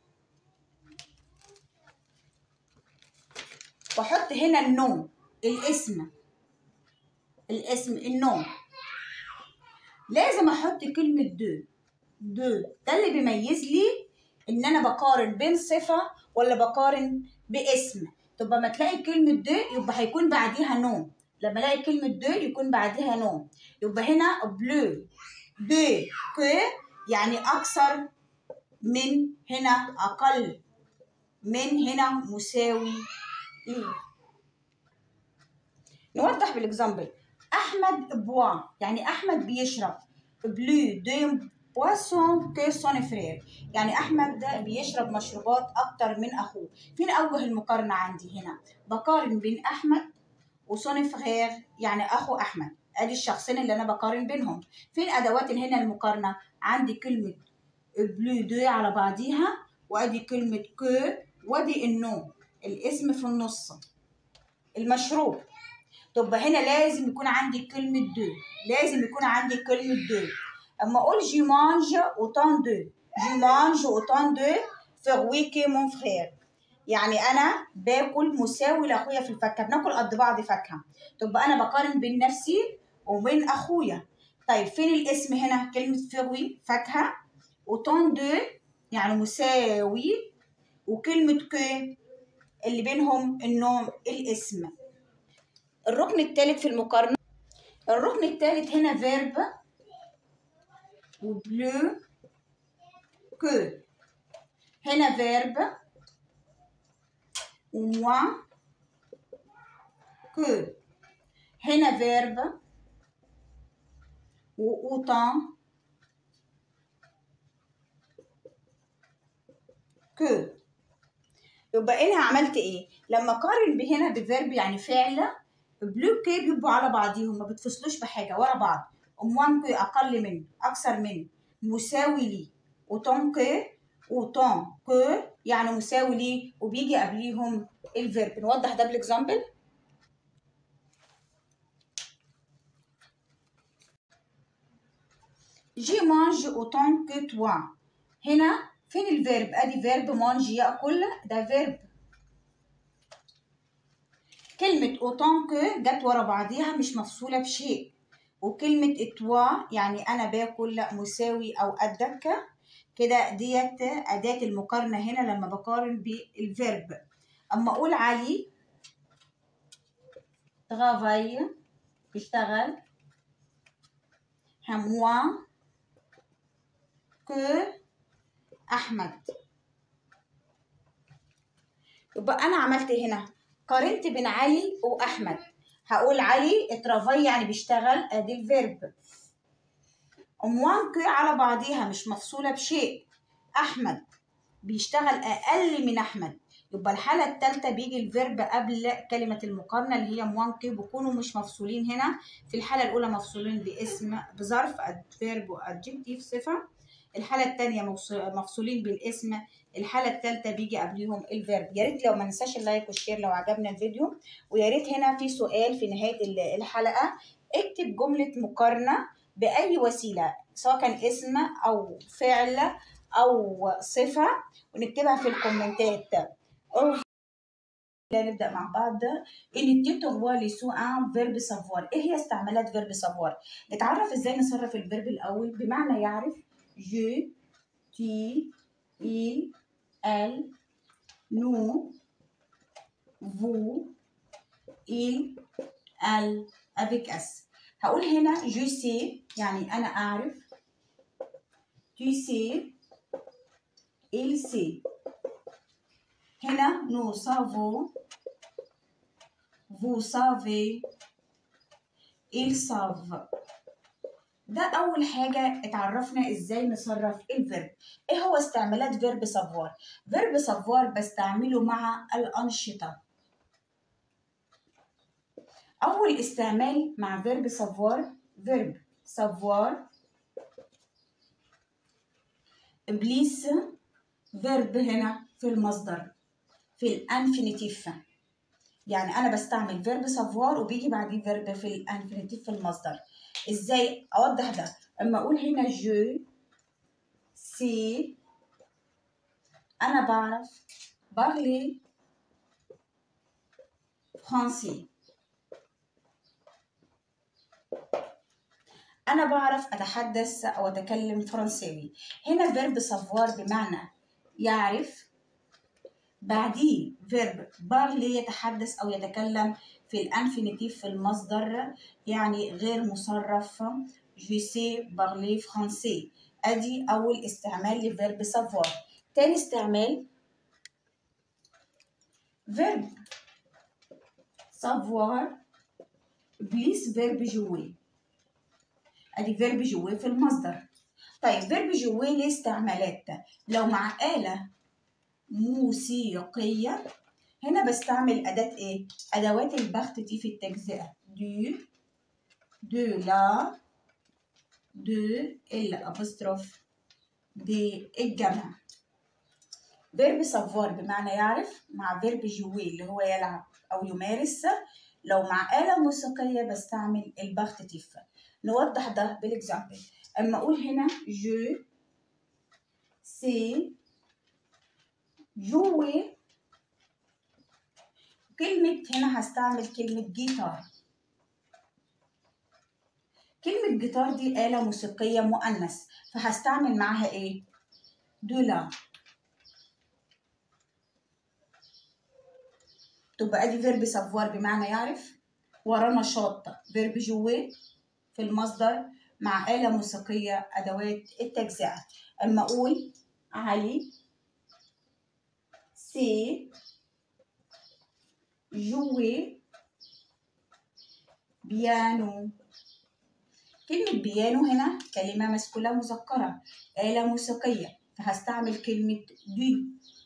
بحط هنا النوم الاسم الاسم النوم لازم احط كلمه دو دو ده اللي بيميز لي ان انا بقارن بين صفه ولا بقارن باسم طب ما تلاقي كلمه دو يبقى هيكون بعديها نو لما الاقي كلمه دو يكون بعديها نو يبقى هنا بلو دو كو يعني اكثر من هنا اقل من هنا مساوي ليه نوضح بالاكزامبل احمد بوا يعني احمد بيشرب بلو دو بواسون كو سون فرير يعني احمد ده بيشرب مشروبات اكتر من اخوه فين اوجه المقارنه عندي هنا بقارن بين احمد وسون فرير يعني اخو احمد ادي الشخصين اللي انا بقارن بينهم فين ادوات هنا المقارنه عندي كلمه بلو دو على بعضيها وادي كلمه كو وادي النو الاسم في النص المشروب طب هنا لازم يكون عندي كلمة دو لازم يكون عندي كلمة دو أما أقول جي مانج أوتان دو جي مانج أوتان دو فروي كي مون فخير يعني أنا باكل مساوي لأخويا في الفاكهة بناكل قد بعض فاكهة طب أنا بقارن بين نفسي وبين أخويا طيب فين الاسم هنا كلمة فروي فاكهة أوتان دو يعني مساوي وكلمة كي اللي بينهم النوم الاسم الركن الثالث في المقارنة الركن الثالث هنا فيرب وبلو كو هنا فيرب وموا كو هنا فيرب وأوتان كو يبقى انا عملت ايه لما اقارن بهنا بفيرب يعني فعل بلو كي بيبقوا على بعضيهم ما بتفصلوش بحاجه ورا بعض اموان كي اقل من اكثر من مساوي لي وطون كي وطون كو يعني مساوي لي وبيجي قبليهم الفيرب نوضح ده بالاكزامبل جي مانج اوتون كو توا هنا فين الفيرب ادي فيرب مانج ياكل ده فيرب كلمة اوتون كو جت ورا بعضيها مش مفصولة بشيء وكلمة اتوا يعني أنا باكل لا مساوي أو قدك كده ديت أداة المقارنة هنا لما بقارن بالفيرب أما أقول علي ترافاي بيشتغل هموا كو أحمد يبقى أنا عملت هنا قارنت بين علي واحمد هقول علي اترافاي يعني بيشتغل ادي الفيرب اموان كي على بعضيها مش مفصوله بشيء احمد بيشتغل اقل من احمد يبقى الحاله الثالثه بيجي الفيرب قبل كلمه المقارنه اللي هي موان كي بيكونوا مش مفصولين هنا في الحاله الاولى مفصولين باسم بظرف فيرب وادجكتيف صفه الحاله الثانيه مفصولين بالاسم الحاله الثالثه بيجي قبليهم الفيرب يا ريت لو ما ننساش اللايك والشير لو عجبنا الفيديو ويا ريت هنا في سؤال في نهايه الحلقه اكتب جمله مقارنه باي وسيله سواء كان اسم او فعل او صفه ونكتبها في الكومنتات نبدا مع بعض ان تيتو لي سو ان فيرب سافوار ايه هي استعمالات فيرب سافوار نتعرف ازاي نصرف الفيرب الاول بمعنى يعرف je tu il elle nous vous il elle avec s هقول هنا je sais يعني أنا أعرف tu sais il sait هنا nous savons vous savez ils savent ده أول حاجة اتعرفنا ازاي نصرف الفيرب ايه هو استعمالات فيرب سافوار فيرب سافوار بستعمله مع الأنشطة أول استعمال مع فيرب سافوار فيرب سافوار إبليس فيرب هنا في المصدر في الانفينيتيف يعني أنا بستعمل فيرب سافوار وبيجي بعديه فيرب في الانفينيتيف في المصدر ازاي اوضح ده اما اقول هنا جو سي انا بعرف بارلي فرنسي انا بعرف اتحدث او اتكلم فرنساوي هنا فيرب سافوار بمعنى يعرف بعديه فيرب بارلي يتحدث او يتكلم في الانفينيتيف في المصدر يعني غير مصرف جو سي بارلي فرنسي ادي اول استعمال لفيرب سافوار تاني استعمال فيرب سافوار بليس فيرب جوي ادي فيرب جوي في المصدر طيب فيرب جوي ليه استعمالات لو مع آلة موسيقية هنا بستعمل أداة إيه؟ أدوات البخت دي في التجزئة دو دو لا دو الأبوستروف دي الجمع فيرب سافوار بمعنى يعرف مع فيرب جوي اللي هو يلعب أو يمارس لو مع آلة موسيقية بستعمل البختتيف نوضح ده بالإكزامبل أما أقول هنا جو سي جوي كلمة هنا هستعمل كلمة جيتار كلمة جيتار دي آلة موسيقية مؤنث فهستعمل معاها إيه؟ دولا تبقى ادي فيرب سافوار بمعنى يعرف وراه نشاط فيرب جوي في المصدر مع آلة موسيقية أدوات التجزئة أما أقول علي سي جوي بيانو كلمة بيانو هنا كلمة مسكولة مذكرة آلة موسيقية فهستعمل كلمة دي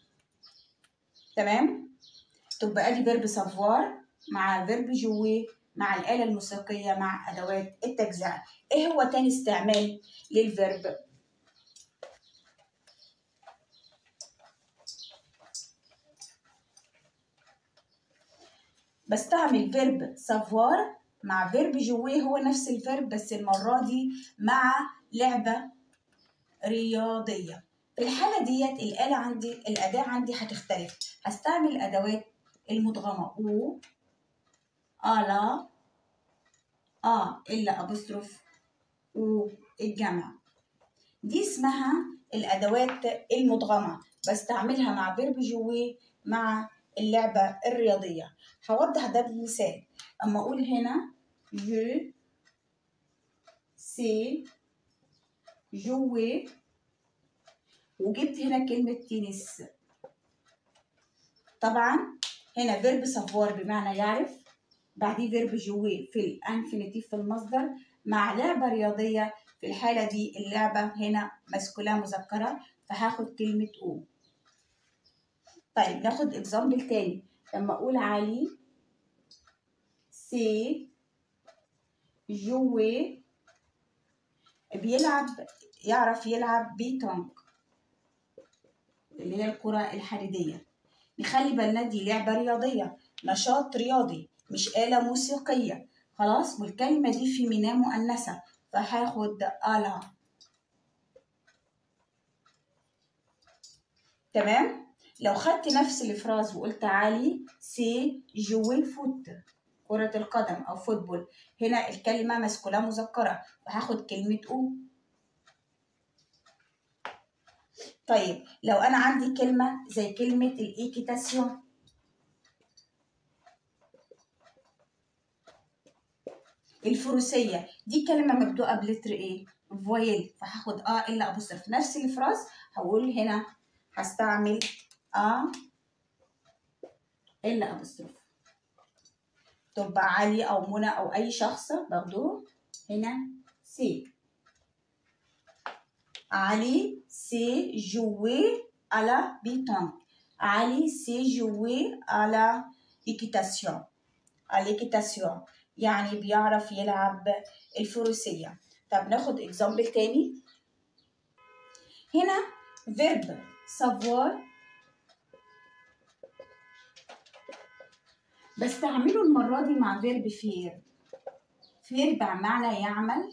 تمام تبقى ادي فيرب سافوار مع فيرب جوي مع الآلة الموسيقية مع أدوات التجزئة إيه هو تاني استعمال للفيرب بستعمل فيرب سافوار مع فيرب جوي هو نفس الفيرب بس المرة دي مع لعبة رياضية في الحالة ديت الآلة عندي الأداة عندي هتختلف هستعمل أدوات المدغمة أو ألا آ إلا أبوستروف و الجمع دي اسمها الأدوات المدغمة بستعملها مع فيرب جوي مع اللعبة الرياضية هوضح ده بمثال أما أقول هنا جو سي جوي وجبت هنا كلمة تنس طبعا هنا فيرب سافوار بمعنى يعرف بعديه فيرب جوي في الانفينيتيف في المصدر مع لعبة رياضية في الحالة دي اللعبة هنا مسكولة مذكرة فهاخد كلمة أو طيب ناخد اكزامبل تاني لما أقول علي سي جوي بيلعب يعرف يلعب بيتونج اللي هي الكرة الحديدية نخلي بالنا دي لعبة رياضية نشاط رياضي مش آلة موسيقية خلاص والكلمة دي في ميناء مؤنثة فهاخد آلة تمام لو خدت نفس الفراز وقلت علي سي جوي فوت كرة القدم أو فوتبول هنا الكلمة مسكولة مذكرة فهاخد كلمة أو طيب لو أنا عندي كلمة زي كلمة الإيكيتاسيون الفروسية دي كلمة مبدوءة بلتر إيه؟ فويل فهاخد آ إلا أبوستروف نفس الفراز هقول هنا هستعمل آ إلا أبوستروف تبقى علي أو منى أو أي شخص باخدوه هنا سي علي سي جوي على بيتون علي سي جوي على إيكيتاسيون على إيكيتاسيون يعني بيعرف يلعب الفروسية طب ناخد اكزامبل تاني هنا فيرب سافوار بستعمله المرة دي مع فيرب فير فير بمعنى يعمل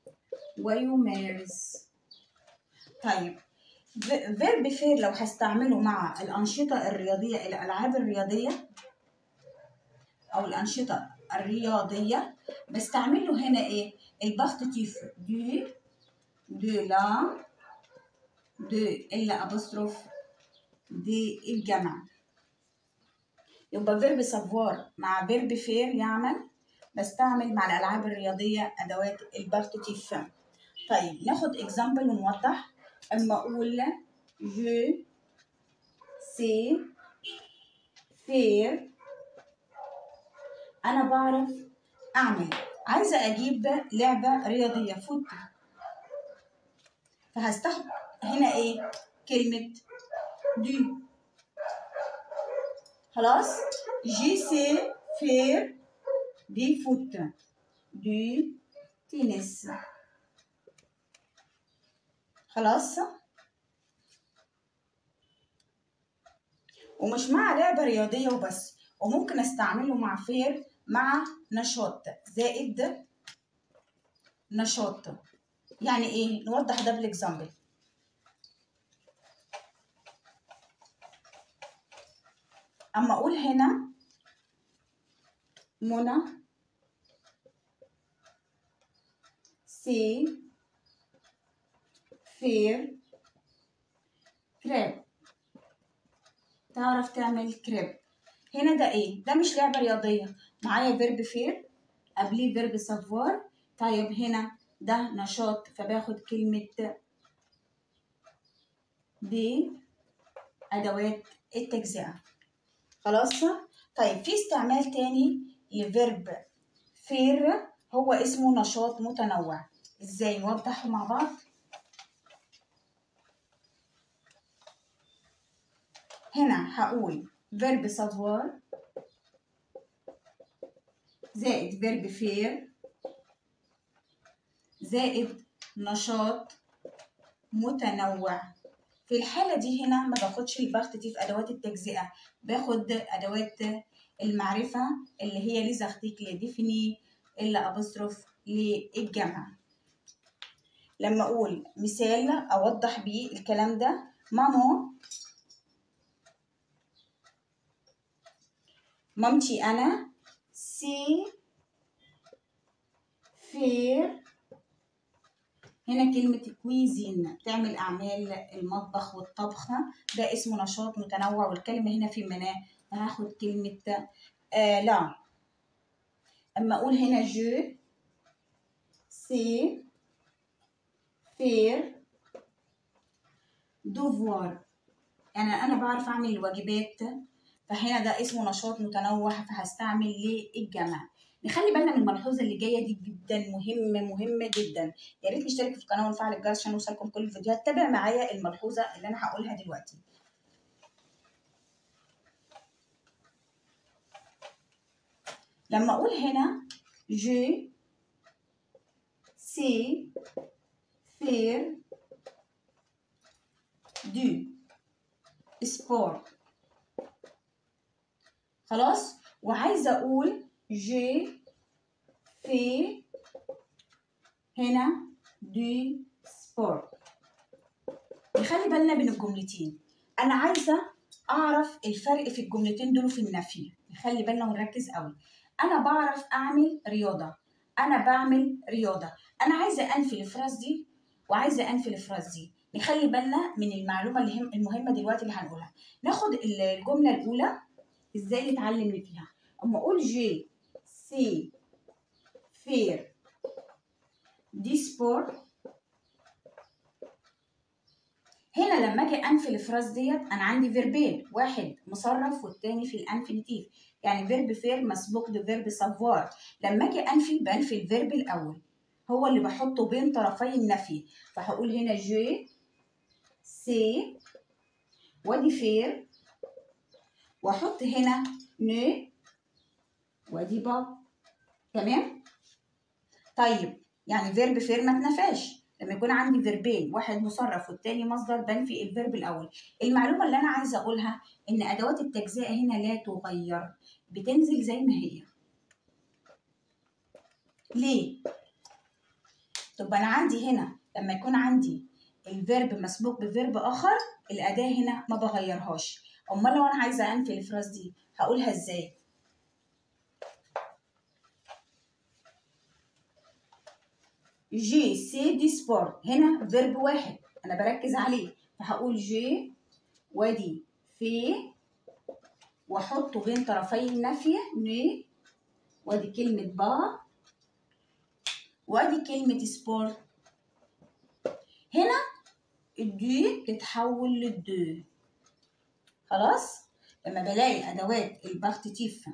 ويمارس طيب فيرب فير لو هستعمله مع الأنشطة الرياضية الألعاب الرياضية أو الأنشطة الرياضية بستعمل له هنا ايه الباختيف دو دو لا دو إلا أبوستروف دي الجمع يبقى فيرب سافوار مع فيرب فير يعمل بستعمل مع الألعاب الرياضية أدوات البارتيتيف طيب ناخد اكزامبل ونوضح أما أقول je sais faire أنا بعرف أعمل عايزة أجيب لعبة رياضية فوت فهستخدم هنا إيه كلمة دو خلاص جي سي فير دي فوت دو تنس خلاص ومش مع لعبة رياضية وبس وممكن استعمله مع فير مع نشاط زائد نشاط يعني ايه نوضح ده بالاكزامبل اما اقول هنا منى سي فير كريب تعرف تعمل كريب هنا ده ايه ده مش لعبه رياضيه معايا فيرب فير قبليه فيرب سافوار طيب هنا ده نشاط فباخد كلمه دي ادوات التجزئه خلاص طيب في استعمال تاني لفيرب فير هو اسمه نشاط متنوع ازاي نوضحه مع بعض هنا هقول فيرب سافوار زائد فيرب فير زائد نشاط متنوع في الحالة دي هنا ما باخدش البارتيتيف أدوات التجزئة باخد أدوات المعرفة اللي هي ليزارتيك لديفيني إلا أبوستروف للجمع لما أقول مثال أوضح بيه الكلام ده مامو مامتي أنا سي فير هنا كلمة كويزين بتعمل أعمال المطبخ والطبخ ده اسمه نشاط متنوع والكلمة هنا في مناه هاخد كلمة آه لا أما أقول هنا جو سي فير دوفوار يعني أنا بعرف أعمل الواجبات فهنا ده اسمه نشاط متنوع فهستعمل للجمع نخلي بالنا من الملحوظه اللي جايه دي جدا مهمه مهمه جدا يا ريت نشترك في القناه ونفعل الجرس عشان يوصلكم كل الفيديوهات تابع معايا الملحوظه اللي انا هقولها دلوقتي لما اقول هنا je sais faire du sport خلاص وعايزه اقول j'ai fait هنا du sport نخلي بالنا بين الجملتين انا عايزه اعرف الفرق في الجملتين دول في النفي نخلي بالنا ونركز قوي انا بعرف اعمل رياضه انا بعمل رياضه انا عايزه انفي الفراز دي وعايزه انفي الفراز دي نخلي بالنا من المعلومه اللي هم المهمه دلوقتي اللي هنقولها ناخد الجمله الاولى ازاي نتعلم فيها اما اقول جي سي فير دي سبور هنا لما اجي انفي الفراز ديت انا عندي فيربين واحد مصرف والتاني في الانفينيتيف يعني فيرب فير مسبوق بفيرب سافوار لما اجي انفي بنفي الفيرب الاول هو اللي بحطه بين طرفي النفي فهقول هنا جي سي وادي فير واحط هنا نو وادي با تمام طيب يعني فيرب فير ما اتنفاش لما يكون عندي فيربين واحد مصرف والتاني مصدر بنفي الفيرب الاول المعلومه اللي انا عايزه اقولها ان ادوات التجزئه هنا لا تغير بتنزل زي ما هي ليه طب انا عندي هنا لما يكون عندي الفيرب مسبوق بفيرب اخر الاداه هنا ما بغيرهاش امال لو انا عايزه انفي الفراز دي هقولها ازاي جي سي دي سبور هنا فيرب واحد انا بركز عليه فهقول جي وادي في واحطه بين طرفي النفي ني وادي كلمة با وادي كلمة سبور هنا الدو تتحول للدو خلاص لما بلاقي ادوات البارتيتيف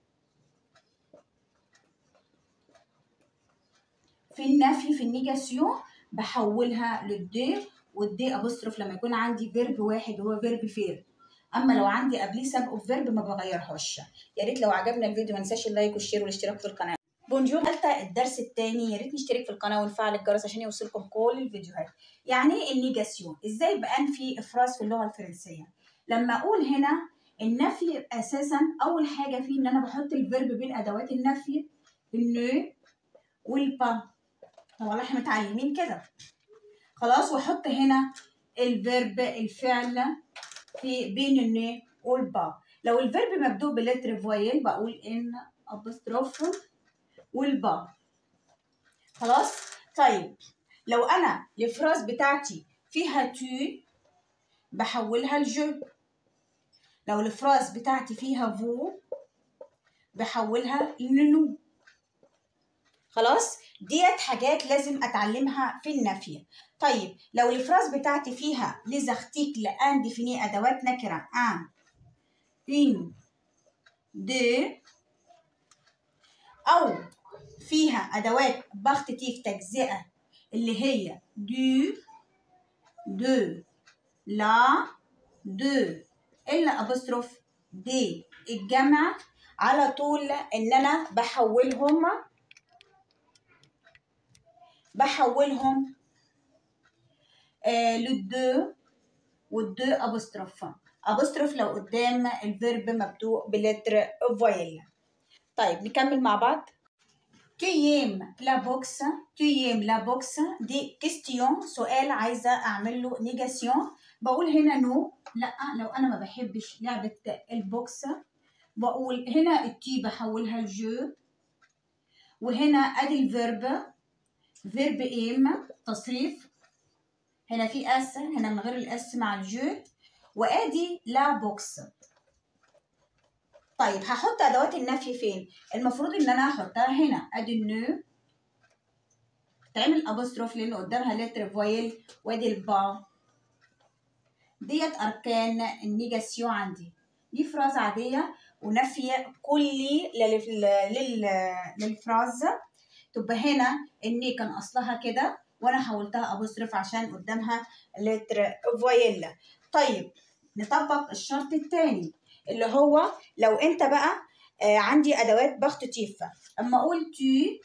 في النفي في النيجاسيون بحولها للدي والدي ابوستروف لما يكون عندي فيرب واحد هو فيرب فير اما لو عندي قبليه سب اوف فيرب ما بغيرهاش يا ريت لو عجبنا الفيديو ما ننساش اللايك والشير والاشتراك في القناه بونجور قلت الدرس الثاني يا ريت نشترك في القناه ونفعل الجرس عشان يوصلكم كل الفيديوهات يعني ايه النيجاسيون ازاي بانفي افراز في اللغه الفرنسيه لما اقول هنا النفي اساسا اول حاجه فيه ان انا بحط الفيرب بين ادوات النفي النو والبا طبعا احنا متعلمين كده خلاص واحط هنا الفيرب الفعل في بين النو والبا لو الفيرب مبدوء بلتر فويل بقول ان ابوستروف والبا خلاص طيب لو انا الفراز بتاعتي فيها تو بحولها لجو لو الفراز بتاعتي فيها فو بحولها لنو خلاص ديت حاجات لازم اتعلمها في النفي طيب لو الفراز بتاعتي فيها ليز ارتيكل ان ديفيني ادوات نكره ان اون دو او فيها ادوات بارتيتيف تجزئه اللي هي دو دو لا دو الا ابوستروف دي الجمع على طول ان انا بحولهم بحولهم آه للدو والدو ابوستروف ابوستروف لو قدام الفيرب مبدوء بلتر فويل طيب نكمل مع بعض Tu aimes la boxe Tu aimes la boxe دي كيستيون سؤال عايزة أعمل له نيجاسيون بقول هنا نو لا لو أنا ما بحبش لعبة البوكس بقول هنا التي بحولها لجو وهنا أدي الفيرب فيرب ايم تصريف هنا في اس هنا من غير الاس مع الجو وادي لا بوكس طيب هحط ادوات النفي فين المفروض ان انا احطها هنا ادي النو تعمل ابوستروف لان قدامها لتر فويل وادي البا ديت اركان النيجاسيون عندي دي فراز عاديه ونفي كلي لل... لل... للفراز تبقى هنا الني كان اصلها كده وانا حولتها ابوستروف عشان قدامها لتر فويل طيب نطبق الشرط الثاني اللي هو لو انت بقى آه عندي ادوات بارتيتيف اما اقول tu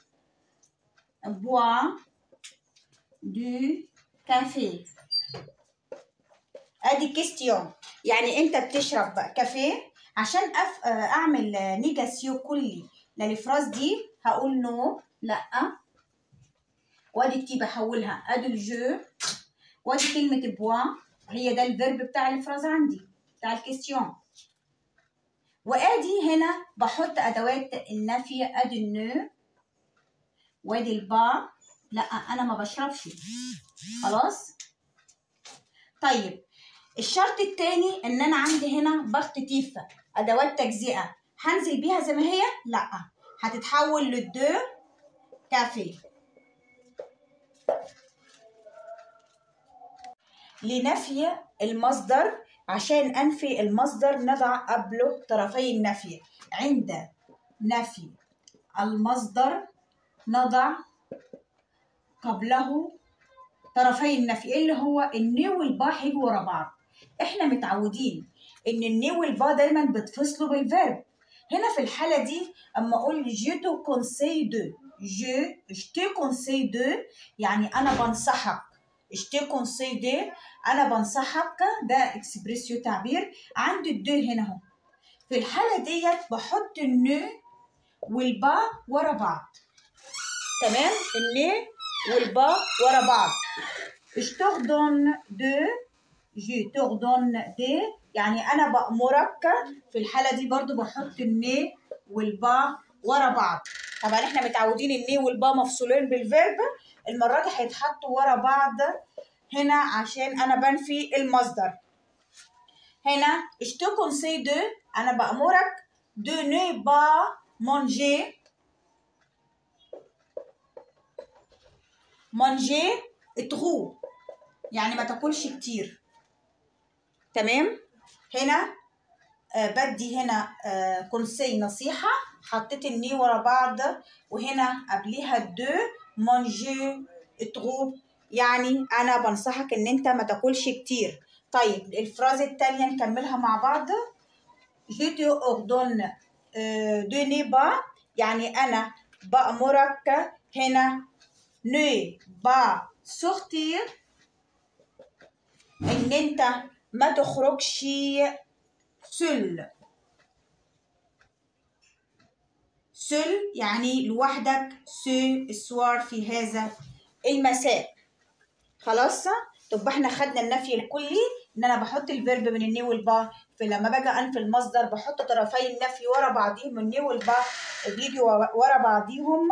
bois du café ادي كيستيون يعني انت بتشرب كافيه عشان أف... آه اعمل نيجاسيو كلي للفراز دي هقول نو لا وادي تي بحولها ادي الجو وادي كلمة بوا هي ده الفيرب بتاع الفراز عندي بتاع الكيستيون وادي هنا بحط ادوات النفي ادي النو وادي البا لا انا ما بشربش خلاص طيب الشرط التاني ان انا عندي هنا بارتيتيف ادوات تجزئه هنزل بيها زي ما هي لا هتتحول للدو كافيه لنفي المصدر عشان أنفي المصدر نضع قبله طرفي النفي عند نفي المصدر نضع قبله طرفي النفي اللي هو الني والبا هيجوا ورا بعض احنا متعودين ان الني والبا دايما بتفصلوا بالفيرب هنا في الحالة دي اما اقول جو تو كونسي دو جو جو كونسي دو يعني انا بنصحك اشتي كونسي دي انا بنصحك ده اكسبريسيو تعبير عندي الدو هنا اهو في الحاله ديت بحط النو والبا ورا بعض تمام النو والبا ورا بعض اشتغدون دو جو تغدون دي يعني انا بامرك في الحاله دي برضو بحط الني والبا ورا بعض طبعا احنا متعودين الني والبا مفصولين بالفيرب المرة دي هيتحطوا ورا بعض هنا عشان أنا بنفي المصدر هنا je te conseille de أنا بأمرك de ne pas manger manger trop يعني ما تاكلش كتير تمام هنا آه بدي هنا آه كونسي نصيحة حطيت الني ورا بعض وهنا قبليها دو مانجي ترو يعني أنا بنصحك إن أنت ما تاكلش كتير طيب الفراز التانية نكملها مع بعض je te ordonne euh, de ne pas يعني أنا بأمرك هنا ne pas sortir إن أنت ما تخرجش seul seul يعني لوحدك سو السوار في هذا المساء خلاص طب احنا خدنا النفي الكلي ان انا بحط الفيرب من الني والبا فلما باجي انفي المصدر بحط طرفي النفي ورا بعضيهم الني والبا بيجي ورا بعضيهم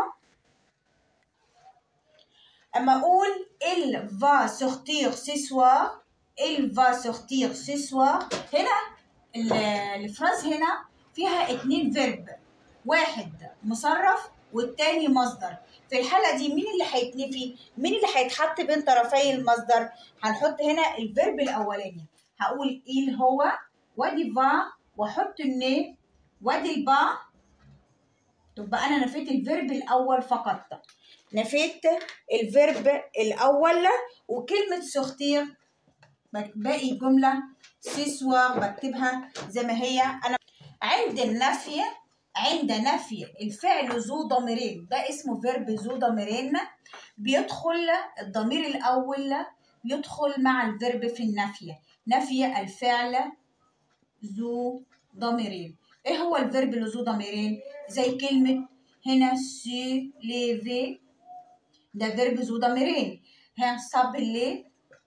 اما اقول il va sortir ce soir il va sortir ce soir هنا الفراز هنا فيها اتنين فيرب واحد مصرف والتاني مصدر في الحالة دي مين اللي هيتنفي؟ مين اللي هيتحط بين طرفي المصدر؟ هنحط هنا الفيرب الأولاني هقول إيل هو وادي فا واحط الني وادي البا تبقى أنا نفيت الفيرب الأول فقط نفيت الفيرب الأول وكلمة سختير باقي الجملة سيسوار بكتبها زي ما هي أنا عند النفي عند نفي الفعل ذو ضميرين ده اسمه فيرب ذو ضميرين بيدخل الضمير الأول يدخل مع الفيرب في النفي نفي الفعل ذو ضميرين ايه هو الفيرب اللي ذو ضميرين زي كلمة هنا سي ليفي ده فيرب ذو ضميرين ها صابلي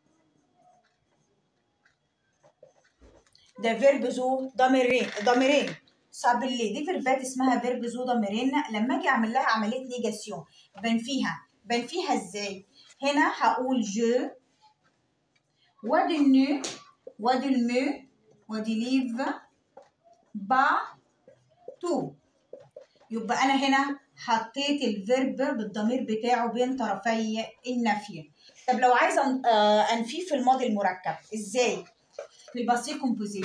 ده فيرب ذو ضميرين ضميرين صابلي دي فيربات اسمها فيرب ذو ضميرين لما اجي اعمل لها عمليه نيجاسيون بنفيها بنفيها ازاي هنا هقول جو وادي النو وادي المو وادي ليف با تو يبقى انا هنا حطيت الفيرب بالضمير بتاعه بين طرفي النفي طب لو عايزه انفيه في الماضي المركب ازاي في الباسي كومبوزي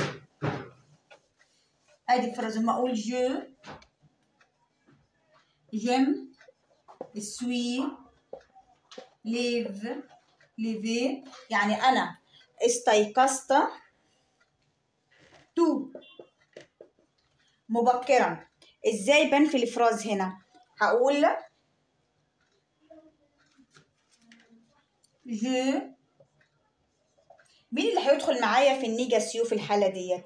ادي فرز ما اقول جو جيم سوي ليف ليفي يعني انا استيقظت تو مبكرا ازاي بنفي الافراز هنا هقول جو مين اللي هيدخل معايا في النيجاسيو في الحاله ديت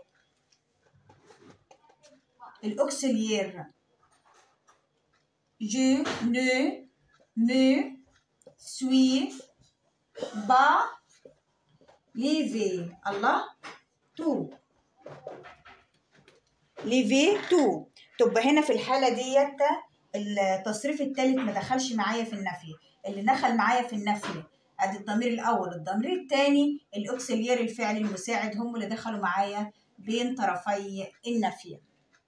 الاوكسيليير جو نو مو سوي با ليفي الله تو ليفي تو تبقى هنا في الحالة ديت التصريف الثالث ما دخلش معايا في النفي اللي دخل معايا في النفي ادي الضمير الاول الضمير الثاني الاوكسيليير الفعل المساعد هم اللي دخلوا معايا بين طرفي النفي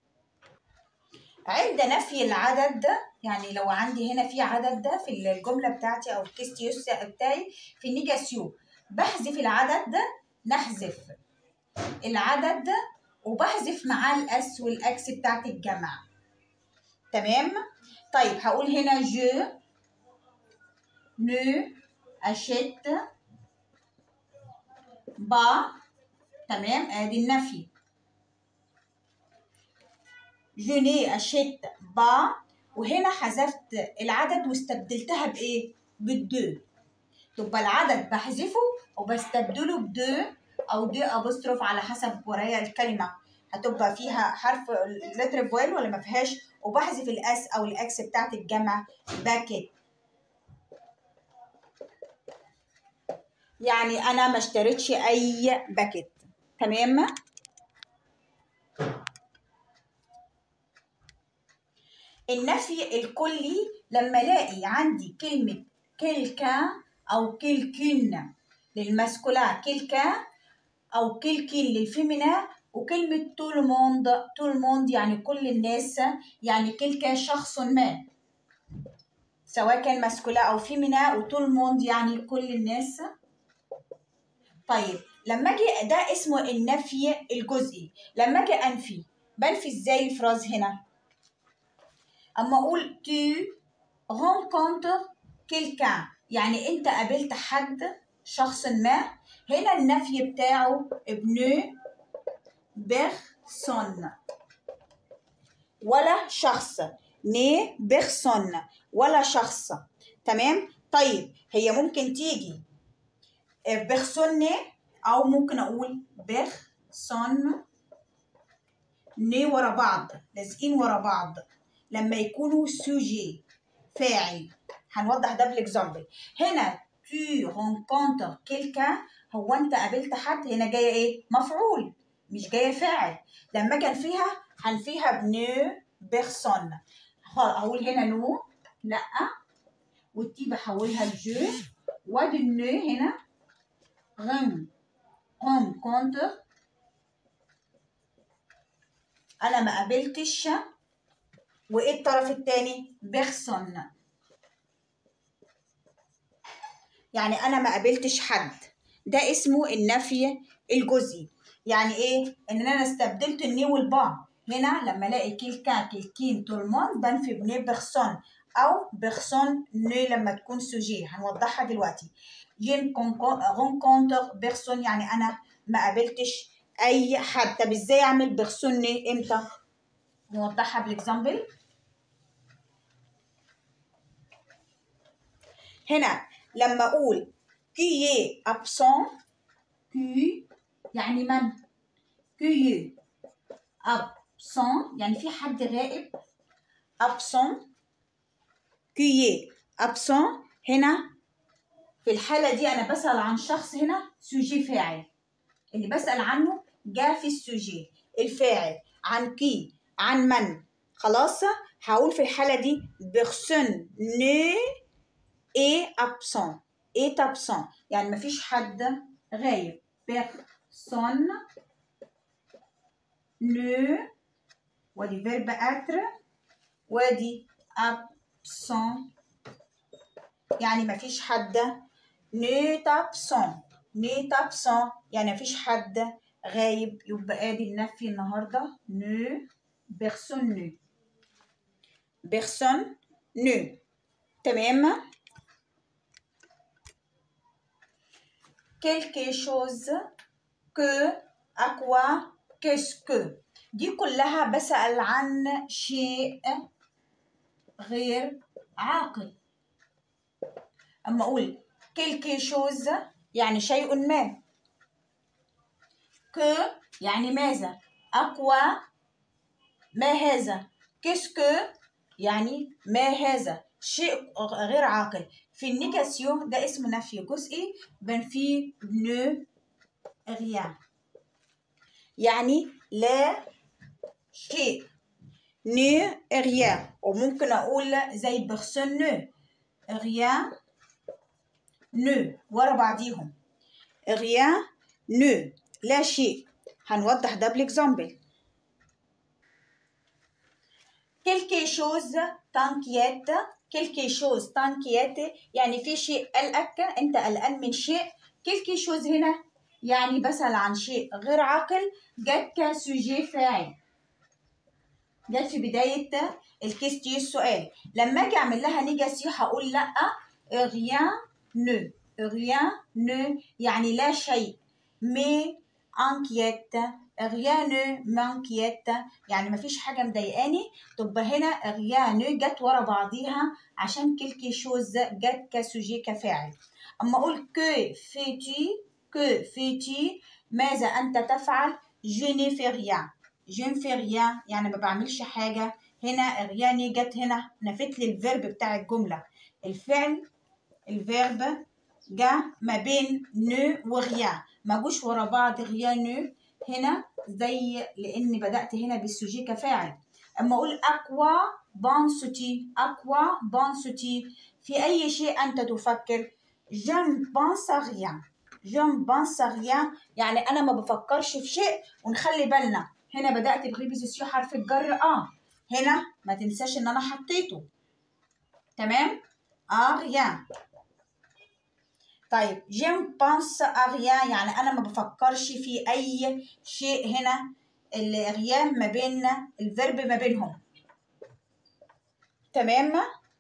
عند نفي العدد يعني لو عندي هنا في عدد ده في الجمله بتاعتي او الكيستيوس بتاعي في النيجاسيو بحذف العدد ده نحذف العدد ده وبحذف معاه الاس والاكس بتاعت الجمع تمام طيب هقول هنا جو نو اشت با تمام ادي النفي جو ني اشت با وهنا حذفت العدد واستبدلتها بايه بالدو تبقى العدد بحذفه وبستبدله بدو او دي ابوستروف على حسب ورايا الكلمه هتبقى فيها حرف لتر فويل ولا ما فيهاش وبحذف الاس او الاكس بتاعت الجمع باكيت يعني انا ما اشتريتش اي باكيت تمام النفي الكلي لما الاقي عندي كلمه كيلكان أو كيلكين للماسكولا كيلكان أو كيلكين للفيمينا وكلمة تو الموند تو الموند يعني كل الناس يعني كيلكان شخص ما سواء كان ماسكولا أو فيمينا وتو الموند يعني كل الناس طيب لما اجي ده اسمه النفي الجزئي لما اجي انفي بنفي ازاي الفراز هنا اما اقول tu rencontres quelqu'un يعني انت قابلت حد شخص ما هنا النفي بتاعه ابن بيرسون ولا شخص ني بيرسون ولا شخص تمام طيب هي ممكن تيجي بيرسون او ممكن اقول بيرسون ني ورا بعض لازقين ورا بعض لما يكونوا سوجي فاعل هنوضح ده بالاكزامبل هنا tu rencontres quelqu'un هو انت قابلت حد هنا جايه ايه مفعول مش جايه فاعل لما اجي فيها هنفيها بنو بيرسون هقول هنا نو لا والتي بحولها لجو وادي النو هنا غم غم كونتر انا ما قابلتش وايه الطرف التاني بيرسون يعني انا ما قابلتش حد ده اسمه النفي الجزئي يعني ايه ان انا استبدلت الني والبا هنا لما الاقي كيلكا كيلكين تولمون بنفي بني بيرسون او بيرسون ني لما تكون سوجي هنوضحها دلوقتي جين رونكونتر بيرسون يعني انا ما قابلتش اي حد طب ازاي اعمل بيرسون ني امتى نوضحها بالاكزامبل هنا لما اقول كي ابسون كي يعني من كي ابسون يعني في حد غائب ابسون كي ابسون هنا في الحالة دي أنا بسأل عن شخص هنا سوجي فاعل اللي بسأل عنه جاء في السوجي الفاعل عن كي عن من خلاص هقول في الحالة دي بيرسون ني اي ابسون اي ابسون يعني مفيش حد غايب بيرسون نو وادي فيرب اتر وادي ابسون يعني مفيش حد نيت ابسون نيت ابسون يعني مفيش حد غايب يبقى ادي النفي النهارده نو بيرسون نو بيرسون نو تمام quelque chose que à quoi qu'est-ce que دي كلها بسأل عن شيء غير عاقل أما أقول quelque chose يعني شيء ما que يعني ماذا أقوى ما هذا qu'est-ce que يعني ما هذا شيء غير عاقل في النيجاسيون ده اسمه نفي جزئي بنفي ne rien يعني لا شيء ne rien وممكن أقول زي بيرسون ne rien ne ورا بعضيهم rien ne لا شيء هنوضح ده بالاكزامبل quelque chose t'inquiète quelque chose t'inquiète يعني في شيء قلقك انت قلقان من شيء quelque chose هنا يعني بسأل عن شيء غير عاقل جت كسوجي فاعل جت في بداية الكيستي السؤال لما اجي اعمل لها نيجاسي هقول لا rien ne rien ne يعني لا شيء mais inquiète rien ne m'inquiète يعني مفيش حاجة مضايقاني تبقى هنا rien ne جت ورا بعضيها عشان quelque chose جت كسوجي كفاعل أما أقول que fais-tu que fais-tu ماذا أنت تفعل je ne fais rien je ne fais rien يعني ما بعملش حاجة هنا rien جت هنا نفت لي الفيرب بتاع الجملة الفعل الفيرب جا ما بين نو وريا ما جوش ورا بعض ريا نو هنا زي لاني بدات هنا بالسوجي كفاعل اما اقول اقوى بانسوتي اقوى بانسوتي في أي شيء أنت تفكر je ne pense à rien je ne pense à rien يعني أنا ما بفكرش في شيء ونخلي بالنا هنا بدأت بريبوزيسيون حرف الجر اه هنا ما تنساش إن أنا حطيته تمام à rien طيب je ne pense à rien يعني أنا ما بفكرش في أي شيء هنا الريان ما بين الفيرب ما بينهم تمام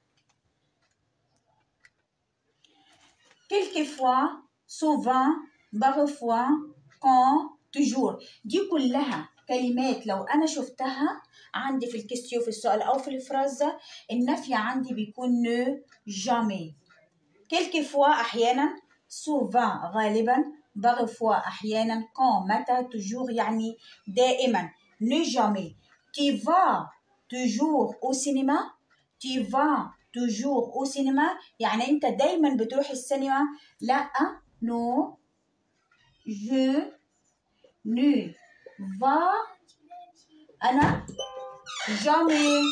quelquefois souvent parfois quand toujours دي كلها كلمات لو انا شفتها عندي في الكستيو في السؤال او في الفرازة النفي عندي بيكون نو جامي quelquefois احيانا souvent غالبا parfois احيانا quand متى toujours يعني دائما ne jamais tu vas toujours au cinéma tu vas toujours au cinéma يعني انت دايما بتروح السينما لا نو je ne vais انا jamais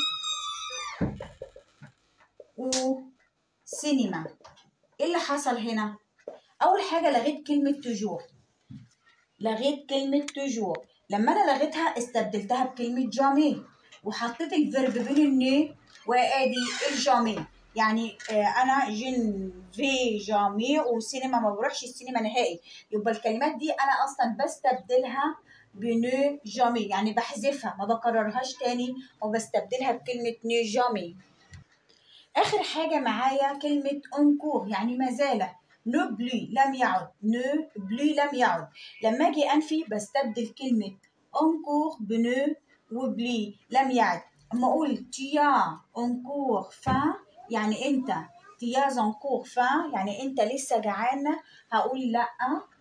au cinéma ايه اللي حصل هنا اول حاجه لغيت كلمه توجور لغيت كلمه توجور لما انا لغيتها استبدلتها بكلمه جامي وحطيت الفيرب بين الني وادي الجامي يعني آه انا جن في جامي وسينما ما بروحش السينما نهائي يبقى الكلمات دي انا اصلا بستبدلها بنو جامي يعني بحذفها ما بكررهاش تاني وبستبدلها بكلمه نو جامي اخر حاجه معايا كلمه انكور يعني ما زال نو بلي لم يعد نو بلي لم يعد لما اجي انفي بستبدل كلمه انكور بنو وبلي لم يعد اما اقول تيا انكور فان يعني انت تيا انكور فان يعني انت لسه جعان هقول لا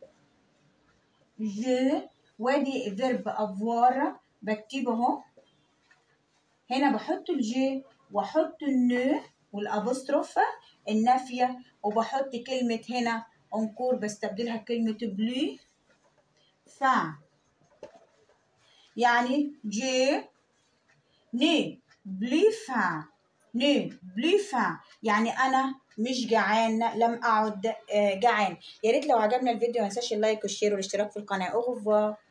جو وادي فيرب افوار بكتبه اهو هنا بحط الجي واحط النو والابوستروف النافيه وبحط كلمه هنا انكور بستبدلها بكلمه بلي فان يعني جي ني بلي فان ني بلي فان يعني انا مش جعان لم اعد جعان يا ريت لو عجبنا الفيديو ما تنساش اللايك والشير والاشتراك في القناه اوغفوار